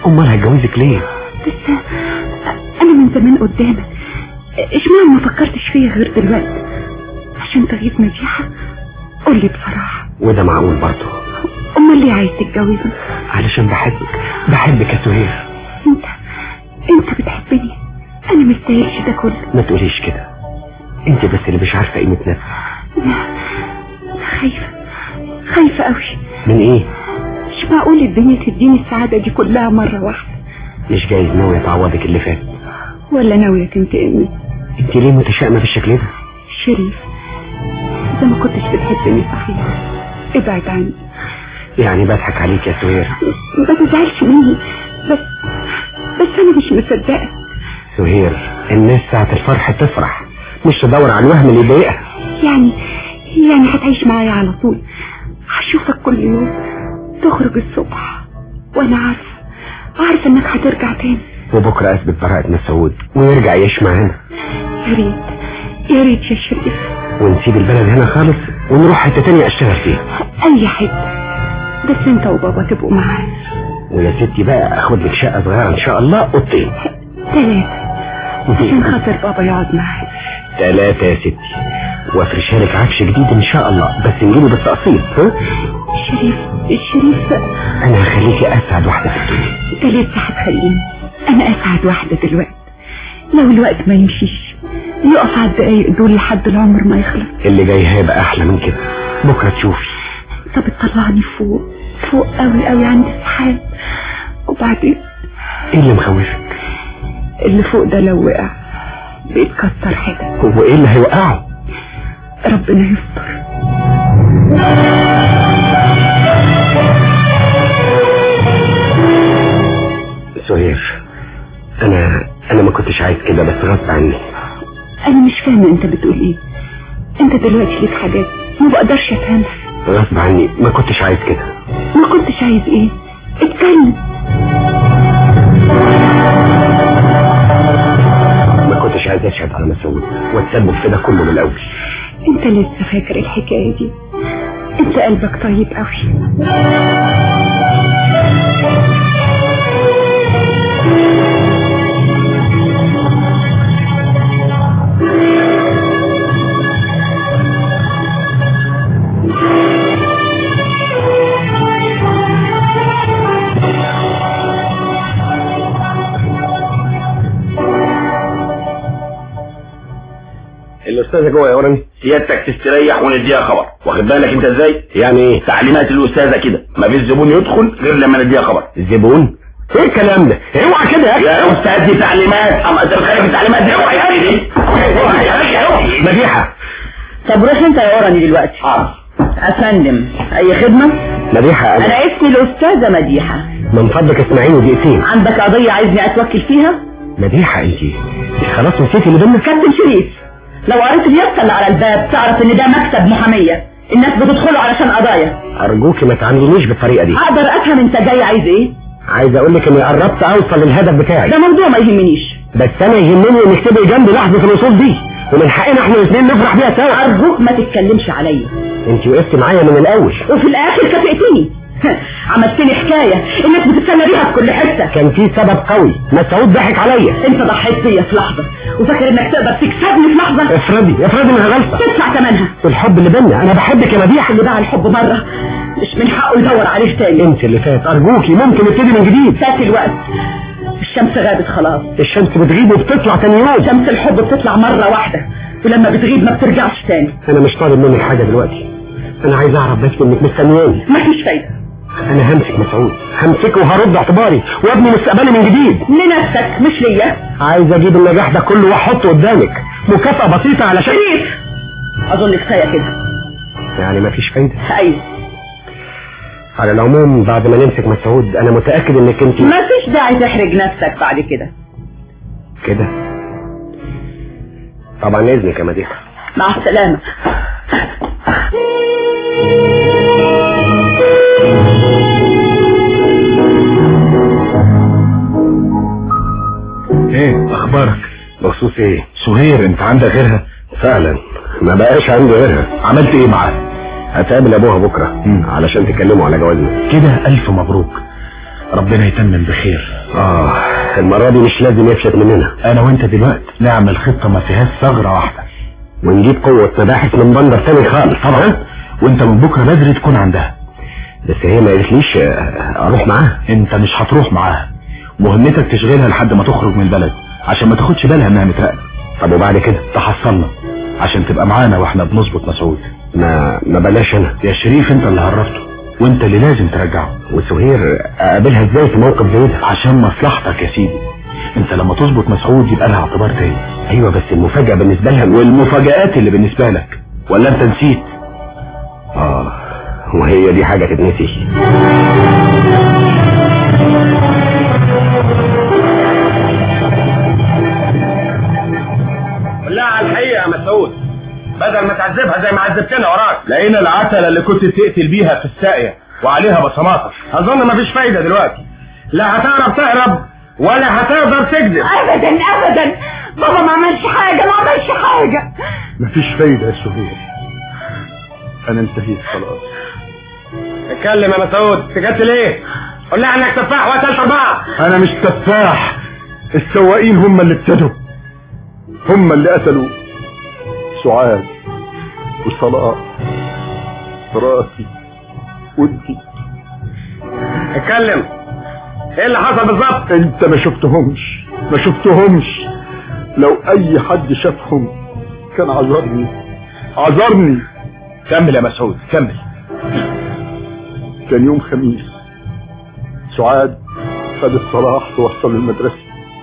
امال هتجوزك ليه بس انا من زمان قدامك اشمعنى ما فكرتش فيا غير دلوقتي عشان تغيظ مديحة قول لي بصراحة وده معقول برضه امال ليه عايز تتجوزني علشان بحبك بحبك يا سهير انت انت بتحبني انا مستاهلش ده كله ما تقوليش كده انت بس اللي مش عارفه قيمه نفسك لا خايفة خايفة قوي من ايه مش معقول الدنيا تديني السعادة دي كلها مرة واحدة مش جايز ناويه تعوضك اللي فات ولا ناوية تنتقمني انت ليه متشائمه بالشكل ده شريف إذا ما كنتش بتحبني صحيح ابعد عني يعني بضحك عليك يا سهير ما تزعلش مني بس بس أنا مش مصدقة سهير الناس ساعة الفرح تفرح مش تدور على الوهم اللي يضايقها يعني يعني هتعيش معايا على طول هشوفك كل يوم تخرج الصبح وأنا عارفة عارفة إنك هترجع تاني وبكره اثبت براءة مسعود ويرجع يعيش معانا يا ريت يا ريت يا شريف ونسيب البلد هنا خالص ونروح حتة تانية اشتغل فيها أي حتة بس أنت وبابا تبقوا معايا ويا ستي بقى اخد لك شقة صغيرة ان شاء الله اوضتين ثلاثة عشان خاطر بابا يقعد معايا ثلاثة يا ستي وافرشها لك عفش جديد ان شاء الله بس نجيبه بالتقسيط ها شريف الشريف انا هخليكي اسعد واحدة في الدنيا انت لسه هتخليني انا اسعد واحدة دلوقتي لو الوقت ما يمشيش يقف على الدقايق دول لحد العمر ما يخلص اللي جاي هيبقى احلى من كده بكرة تشوفي طب تطلعني فوق فوق قوي قوي عند السحاب وبعدين ايه اللي مخوفك اللي فوق ده لو وقع بيتكسر حتت هو ايه اللي هيوقعه ربنا يستر سهير انا انا ما كنتش عايز كده بس غصب عني انا مش فاهمة انت بتقول ايه انت دلوقتي ليك حاجات ما بقدرش افهمها غصب عني ما كنتش عايز كده ما كنتش عايز ايه اتكلم ما كنتش عايز اشهد على مسعود واتسبب في ده كله من الاول انت لسه فاكر الحكاية دي انت قلبك طيب قوي الاستاذه جوه يا وراني سيادتك تستريح ونديها خبر واخد بالك انت ازاي يعني ايه تعليمات الاستاذه كده ما فيش زبون يدخل غير لما نديها خبر الزبون ايه الكلام ده اوعى كده يا اخي يا استاذ دي تعليمات اما انت بتخالف التعليمات دي اوعى يا اخي اوعى يا اخي اوعى مديحه طب روح انت يا وراني دلوقتي حاضر افندم اي خدمة مديحه انا انا اسمي الاستاذة مديحة من فضلك اسمعيني دقيقتين عندك قضية عايزني اتوكل فيها مديحه انت خلاص نسيتي اللي بينا كابتن شريف لو قريت اليافطة اللي على الباب تعرف ان ده مكتب محامية الناس بتدخله علشان قضايا ارجوكي ما تعاملينيش بالطريقه دي اقدر افهم انت جاي عايز ايه عايز اقول لك اني قربت اوصل للهدف بتاعي ده موضوع ما يهمنيش بس انا يهمني انك تبقي جنبي لحظه الوصول دي ومن حقنا احنا الاثنين نفرح بيها سوا ارجوك ما تتكلمش عليا انت وقفتي معايا من الاول وفي الاخر كافئتني عملتني حكاية الناس بتتسلى بيها في كل حتة كان في سبب قوي مسعود ضحك عليا انت ضحيت بيا في لحظة وفاكر انك تقدر تكسبني في لحظة افرضي افرضي انها غلطه تدفع ثمنها الحب اللي بينا انا بحبك يا مديحه اللي باع الحب مرة مش من حقه يدور عليه تاني انت اللي فات ارجوكي ممكن نبتدي من جديد فات الوقت الشمس غابت خلاص الشمس بتغيب وبتطلع تاني يوم شمس الحب بتطلع مرة واحدة ولما بتغيب ما بترجعش تاني انا مش طالب منك حاجه دلوقتي انا عايز اعرف بس انك مستنياني مفيش فايدة انا همسك مسعود همسكه وهرد اعتباري وابني مستقبلي من جديد لنفسك مش ليا عايز اجيب النجاح ده كله واحطه قدامك مكافأة بسيطة علشان شريف اظن كفاية كده يعني مفيش فايدة ايوه على العموم بعد ما نمسك مسعود انا متأكد انك انت مفيش داعي تحرج نفسك بعد كده كده طبعا اذنك يا مديحة مع السلامة ايه اخبارك بخصوص ايه سهير انت عندك غيرها فعلا ما بقاش عندي غيرها عملت ايه معاها هتقابل ابوها بكرة مم. علشان تكلموا على جوازنا كده الف مبروك ربنا يتمم بخير اه المرة دي مش لازم يفلت مننا انا وانت دلوقتي نعمل خطة ما فيهاش ثغرة واحدة ونجيب قوة مباحث من بندر تاني خالص طبعا وانت من بكرة بدري تكون عندها بس هي ما قالتليش آه، اروح معاها انت مش هتروح معاها مهمتك تشغلها لحد ما تخرج من البلد عشان ما تاخدش بالها انها متراقبة طب وبعد كده تحصلنا عشان تبقى معانا واحنا بنظبط مسعود ما ما بلاش انا يا شريف انت اللي هربته وانت اللي لازم ترجعه وسهير اقابلها ازاي في موقف زي ده عشان مصلحتك يا سيدي انت لما تظبط مسعود يبقى لها اعتبار تاني ايوه بس المفاجأة بالنسبة لها والمفاجآت اللي بالنسبة لك ولا انت نسيت اه وهي دي حاجة تتنسي لا على الحقيقة يا مسعود بدل ما تعذبها زي ما عذبتنا وراك لقينا العتلة اللي كنت تقتل بيها في الساقية وعليها بصماتك اظن مفيش فايدة دلوقتي لا هتعرف تهرب ولا هتقدر تكذب ابدا ابدا بابا ما عملش حاجة ما عملش حاجة مفيش فايدة يا سهير انا انتهيت خلاص اتكلم يا مسعود سكت ليه قول لها انك تفاح وقتلت اربعة انا مش تفاح السواقين هم اللي ابتدوا هم اللي قتلوا سعاد وصلاح راسي ودي اتكلم ايه اللي حصل بالظبط انت ما شفتهمش ما شفتهمش لو اي حد شافهم كان عذرني عذرني كمل يا مسعود كمل كان يوم خميس سعاد خدت صلاح توصل المدرسة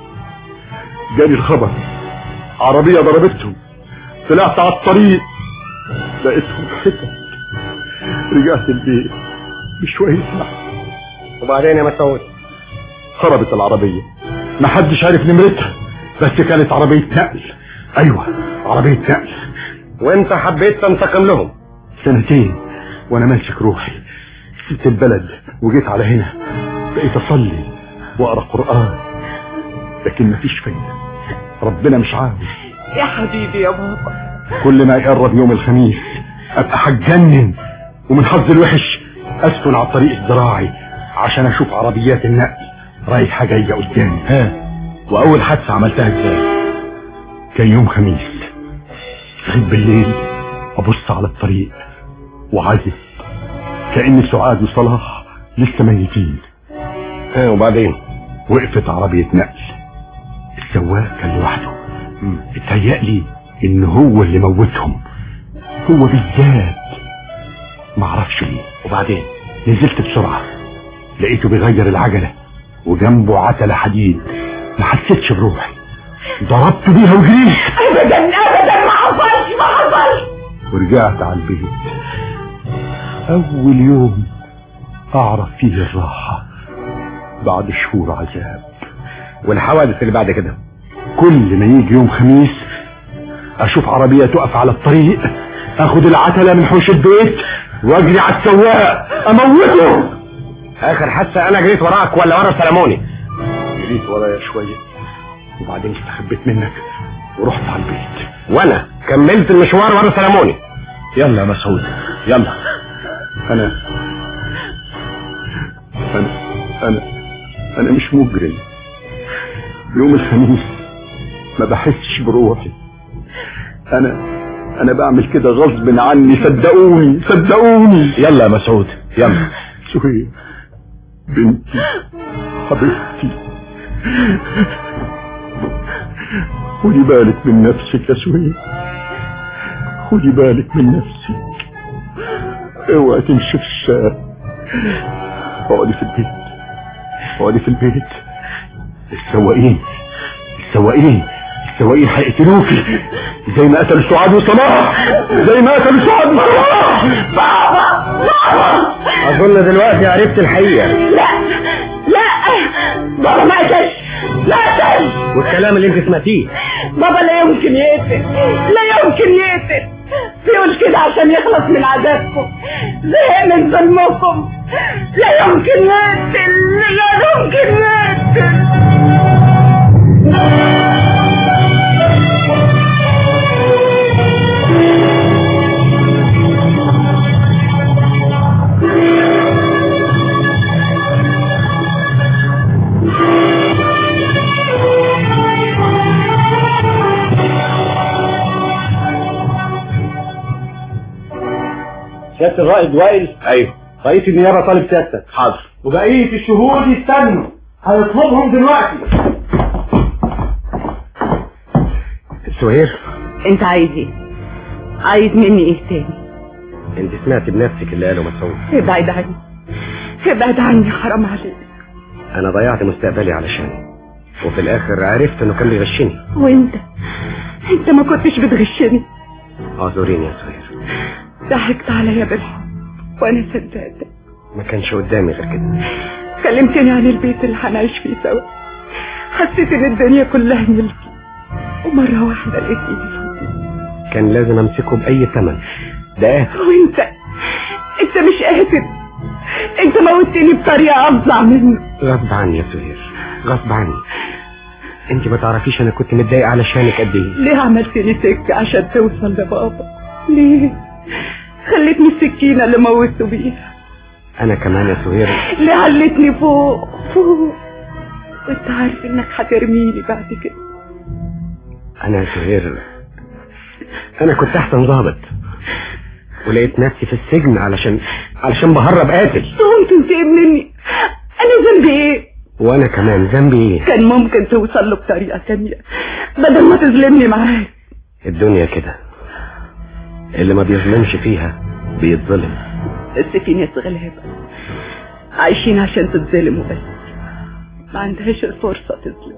جالي الخبر عربية ضربتهم طلعت على الطريق لقيتهم حتت رجعت البيت بشوية لحم وبعدين يا مسعود خربت العربية ما حدش عارف نمرتها بس كانت عربية نقل ايوه عربية نقل وانت حبيت تنتقم لهم سنتين وانا ماسك روحي سبت البلد وجيت على هنا بقيت اصلي واقرا قران لكن مفيش فايده ربنا مش عاوز يا حبيبي يا بابا كل ما يقرب يوم الخميس ابقى هتجنن ومن حظ الوحش اسكن على الطريق الزراعي عشان اشوف عربيات النقل رايحه جايه قدامي ها واول حادثه عملتها ازاي كان يوم خميس صحيت بالليل ابص على الطريق وعزف كأن سعاد وصلاح لسه ميتين ها وبعدين وقفت عربية نقل السواق كان لوحده اتهيألي ان هو اللي موتهم هو بالذات معرفش ليه وبعدين نزلت بسرعة لقيته بيغير العجلة وجنبه عتلة حديد ما حسيتش بروحي ضربت بيها وجريت ابدا ابدا ما حصلش ما حصلش ورجعت على البيت اول يوم اعرف فيه الراحة بعد شهور عذاب والحوادث اللي بعد كده كل ما يجي يوم خميس اشوف عربية تقف على الطريق اخد العتلة من حوش البيت واجري على السواق اموته اخر حادثة انا جريت وراك ولا ورا سلموني جريت ورايا شوية وبعدين استخبيت منك ورحت على البيت وانا كملت المشوار ورا سلموني يلا يا مسعود يلا انا انا انا انا مش مجرم يوم الخميس ما بحسش بروحي انا انا بعمل كده غصب عني صدقوني صدقوني يلا يا مسعود يلا سهير بنتي حبيبتي خدي بالك من نفسك يا سهير خدي بالك من نفسك اوعي تمشي في الشارع اقعدي في البيت اقعدي في البيت السواقين السواقين السواقين هيقتلوكي زي ما قتلوا سعاد وصلاح زي ما قتلوا سعاد وصلاح بابا بابا اظن دلوقتي عرفت الحقيقة لا لا بابا ما قتلش لا قتلش والكلام اللي انت سمعتيه بابا لا يمكن يقتل لا يمكن يقتل بيقول كده عشان يخلص من عذابكم زهق من ظلمكم لا يمكن يقتل لا يمكن يقتل سيادة الرائد وائل ايوه رئيس النيابة طالب سيادتك حاضر وبقية الشهود يستنوا هيطلبهم دلوقتي سهير انت عايز ايه عايز مني ايه تاني انت سمعت بنفسك اللي قاله مسعود ابعد عني ابعد عني حرام عليك انا ضيعت مستقبلي علشانه وفي الاخر عرفت انه كان بيغشني وانت انت ما كنتش بتغشني اعذريني يا سهير ضحكت عليا بالحب وانا صدقتك ما كانش قدامي غير كده كلمتني عن البيت اللي هنعيش فيه سوا حسيت ان الدنيا كلها ملكي ومرة واحدة لقيتني فاضي كان لازم امسكه باي ثمن ده قاتل وانت انت مش قاتل انت موتني بطريقة افظع منه غصب عني يا سهير غصب عني انت ما تعرفيش انا كنت متضايق علشانك قد ايه ليه عملت لي سكة عشان توصل لبابا ليه خلتني السكينة اللي موته بيها انا كمان يا سهير ليه علتني فوق فوق وانت عارف انك هترميني بعد كده انا يا سهير انا كنت احسن ضابط ولقيت نفسي في السجن علشان علشان بهرب قاتل تقوم تنتقم مني انا ذنبي ايه وانا كمان ذنبي ايه كان ممكن توصل له بطريقة تانية بدل ما تظلمني معاك الدنيا كده اللي ما بيظلمش فيها بيتظلم بس في ناس غلابة عايشين عشان تتظلموا بس ما عندهاش الفرصة تظلم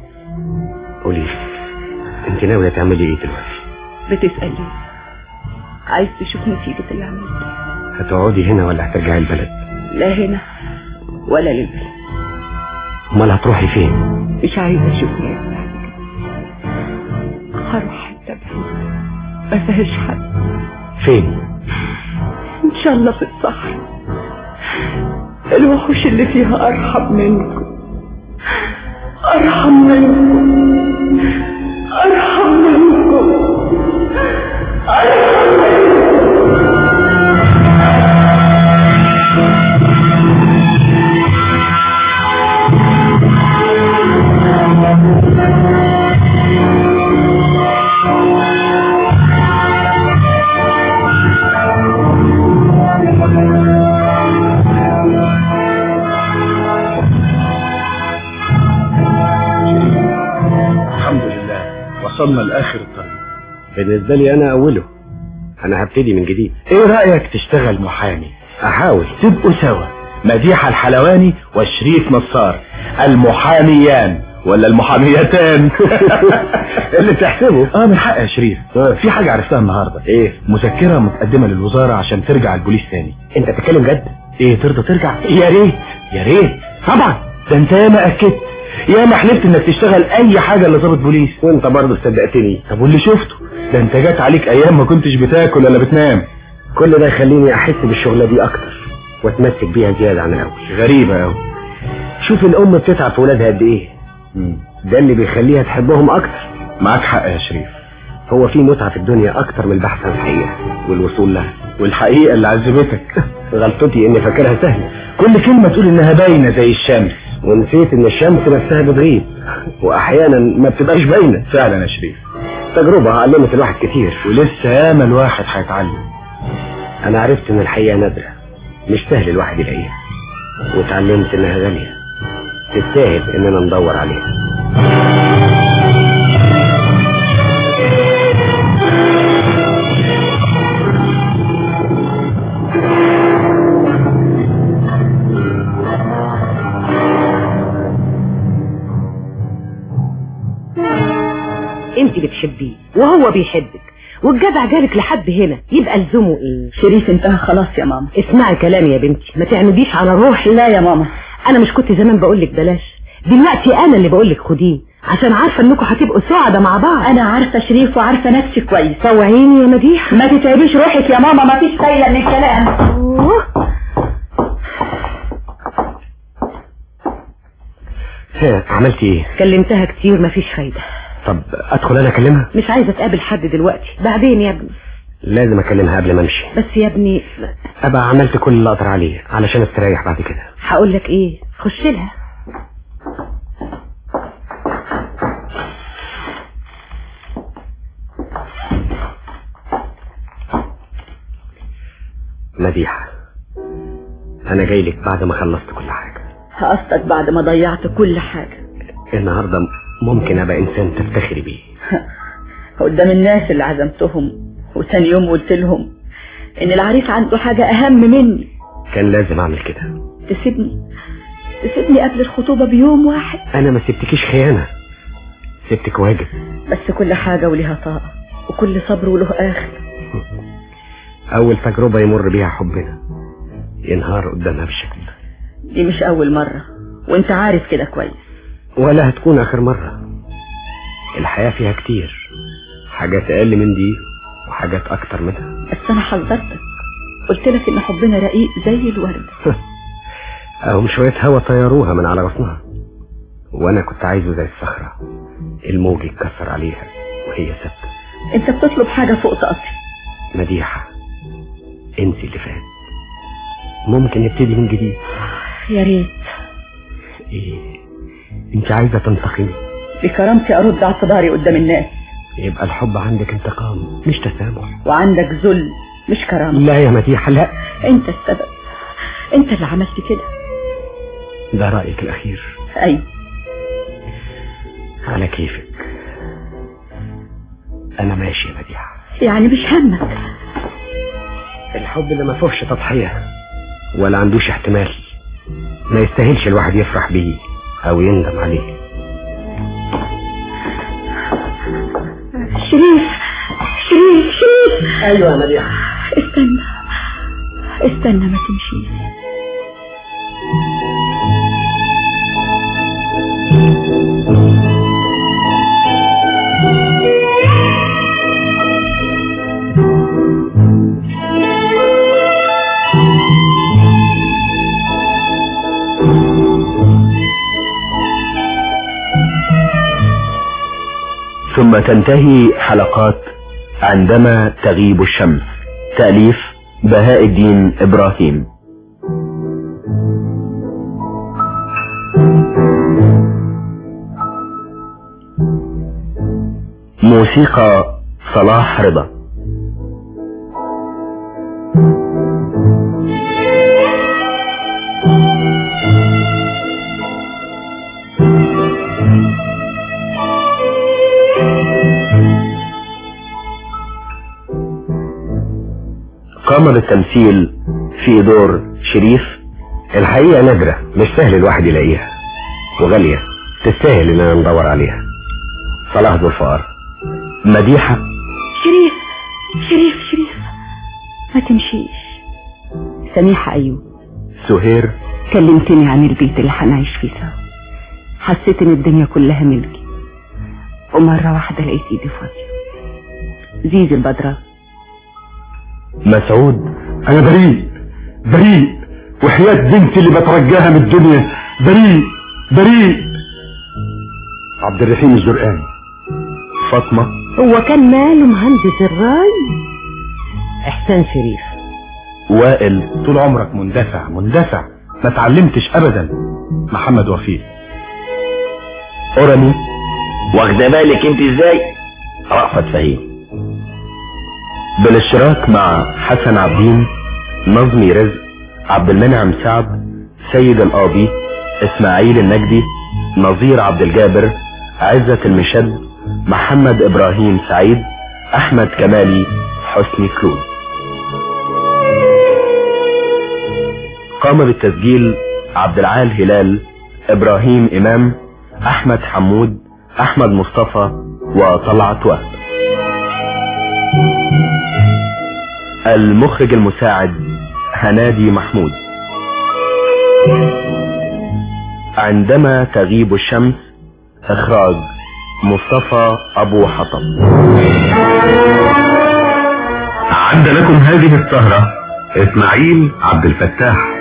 قولي انت ناوية تعملي ايه دلوقتي بتسأل ليه عايز تشوف نتيجة اللي عملته هتقعدي هنا ولا هترجعي البلد لا هنا ولا للبلد امال هتروحي فين مش عايزة اشوف ناس بعد كده هروح حتة بعيدة ما فيهاش حد فين ان شاء الله في الصحراء الوحوش اللي فيها ارحم منكم ارحم منكم ارحم منكم ارحم منكم الحمد لله وصلنا لاخر الطريق بالنسبة لي انا اوله انا هبتدي من جديد ايه رأيك تشتغل محامي احاول تبقوا سوا مديحة الحلواني وشريف نصار المحاميان ولا المحاميتان اللي تحسبه اه من حق يا شريف في حاجة عرفتها النهاردة ايه مذكرة متقدمة للوزارة عشان ترجع البوليس تاني انت بتتكلم جد ايه ترضى ترجع يا ريت يا ريت طبعا ده انت ياما اكدت ياما حلفت انك تشتغل اي حاجة لضابط بوليس وانت برضه صدقتني طب واللي شفته ده انت جات عليك ايام ما كنتش بتاكل ولا بتنام كل ده يخليني احس بالشغلة دي اكتر واتمسك بيها زيادة عن الاول غريبة اوي شوف الام بتتعب في ولادها قد ايه ده اللي بيخليها تحبهم اكتر معاك حق يا شريف هو في متعة في الدنيا اكتر من البحث عن الحقيقة والوصول لها والحقيقة اللي عذبتك غلطتي اني فاكرها سهلة كل كلمة تقول انها باينة زي الشمس ونسيت ان الشمس نفسها بتغيب واحيانا ما بتبقاش باينة فعلا يا شريف تجربة علمت الواحد كتير ولسه ياما الواحد هيتعلم انا عرفت ان الحقيقة نادرة مش سهل الواحد يلاقيها واتعلمت انها غالية تستاهل اننا ندور عليها انت بتحبيه وهو بيحبك والجدع جالك لحد هنا يبقى لزومه ايه شريف انتهى خلاص يا ماما اسمعي كلامي يا بنتي ما تعمديش على روحي لا يا ماما انا مش كنت زمان بقول لك بلاش دلوقتي انا اللي بقول لك خديه عشان عارفه انكم هتبقوا سعداء مع بعض انا عارفه شريف وعارفه نفسي كويس طوعيني يا مديحه ما تتعبيش روحك يا ماما ما فيش فايده من الكلام أوه. ها عملتي ايه كلمتها كتير مفيش فايده طب ادخل انا اكلمها مش عايزه اتقابل حد دلوقتي بعدين يا ابني لازم اكلمها قبل ما امشي بس يا ابني ابقى عملت كل اللي اقدر عليه علشان استريح بعد كده هقول لك ايه خش لها مديحة انا جاي لك بعد ما خلصت كل حاجة قصدك بعد ما ضيعت كل حاجة النهاردة ممكن ابقى انسان تفتخري بيه قدام الناس اللي عزمتهم وتاني يوم قلت لهم ان العريس عنده حاجة اهم مني كان لازم اعمل كده تسيبني تسيبني قبل الخطوبة بيوم واحد انا ما سبتكيش خيانة سبتك واجب بس كل حاجة وليها طاقة وكل صبر وله اخر اول تجربة يمر بيها حبنا ينهار قدامها بالشكل ده دي مش اول مرة وانت عارف كده كويس ولا هتكون اخر مرة الحياة فيها كتير حاجات اقل من دي وحاجات اكتر منها بس انا حذرتك قلت لك ان حبنا رقيق زي الورد اهم شوية هوا طيروها من على غصنها وانا كنت عايزه زي الصخرة الموج يتكسر عليها وهي ثابتة انت بتطلب حاجة فوق طاقتي مديحة انسي اللي فات ممكن نبتدي من جديد يا ريت ايه انت عايزة تنتقمي بكرامتي ارد اعتذاري قدام الناس يبقى الحب عندك انتقام مش تسامح وعندك ذل مش كرامة لا يا مديحة لا انت السبب انت اللي عملت كده ده رأيك الأخير ايوه على كيفك أنا ماشي يا مديحة يعني مش همك الحب اللي ما فيهوش تضحية ولا عندوش احتمال ما يستاهلش الواحد يفرح بيه أو يندم عليه شريف شريف شريف أيوة يا مديحة استنى استنى ما تمشيش ثم تنتهي حلقات عندما تغيب الشمس تأليف بهاء الدين إبراهيم موسيقى صلاح رضا قام بالتمثيل في دور شريف الحقيقة نادرة مش سهل الواحد يلاقيها وغالية تستاهل اننا ندور عليها صلاح ذو الفقار مديحة شريف شريف شريف ما تمشيش سميحة أيوب سهير كلمتني عن البيت اللي هنعيش فيه سوا حسيت ان الدنيا كلها ملكي ومرة واحدة لقيت ايدي فاضية زيزي البدرة مسعود انا بريء بريء وحياة بنتي اللي بترجاها من الدنيا بريء بريء عبد الرحيم الزرقاني فاطمة هو كان ماله مهندس الراي احسان شريف وائل طول عمرك مندفع مندفع ما تعلمتش ابدا محمد وفيق أرمي واخده بالك انت ازاي رأفت فهيم بالاشتراك مع حسن عبدين نظمي رزق عبد المنعم سعد سيد القاضي اسماعيل النجدي نظير عبد الجابر عزة المشد محمد ابراهيم سعيد احمد كمالي حسني كلود قام بالتسجيل عبد العال هلال ابراهيم امام احمد حمود احمد مصطفى وطلعت وهب المخرج المساعد هنادي محمود عندما تغيب الشمس اخراج مصطفى ابو حطب عد لكم هذه السهرة اسماعيل عبد الفتاح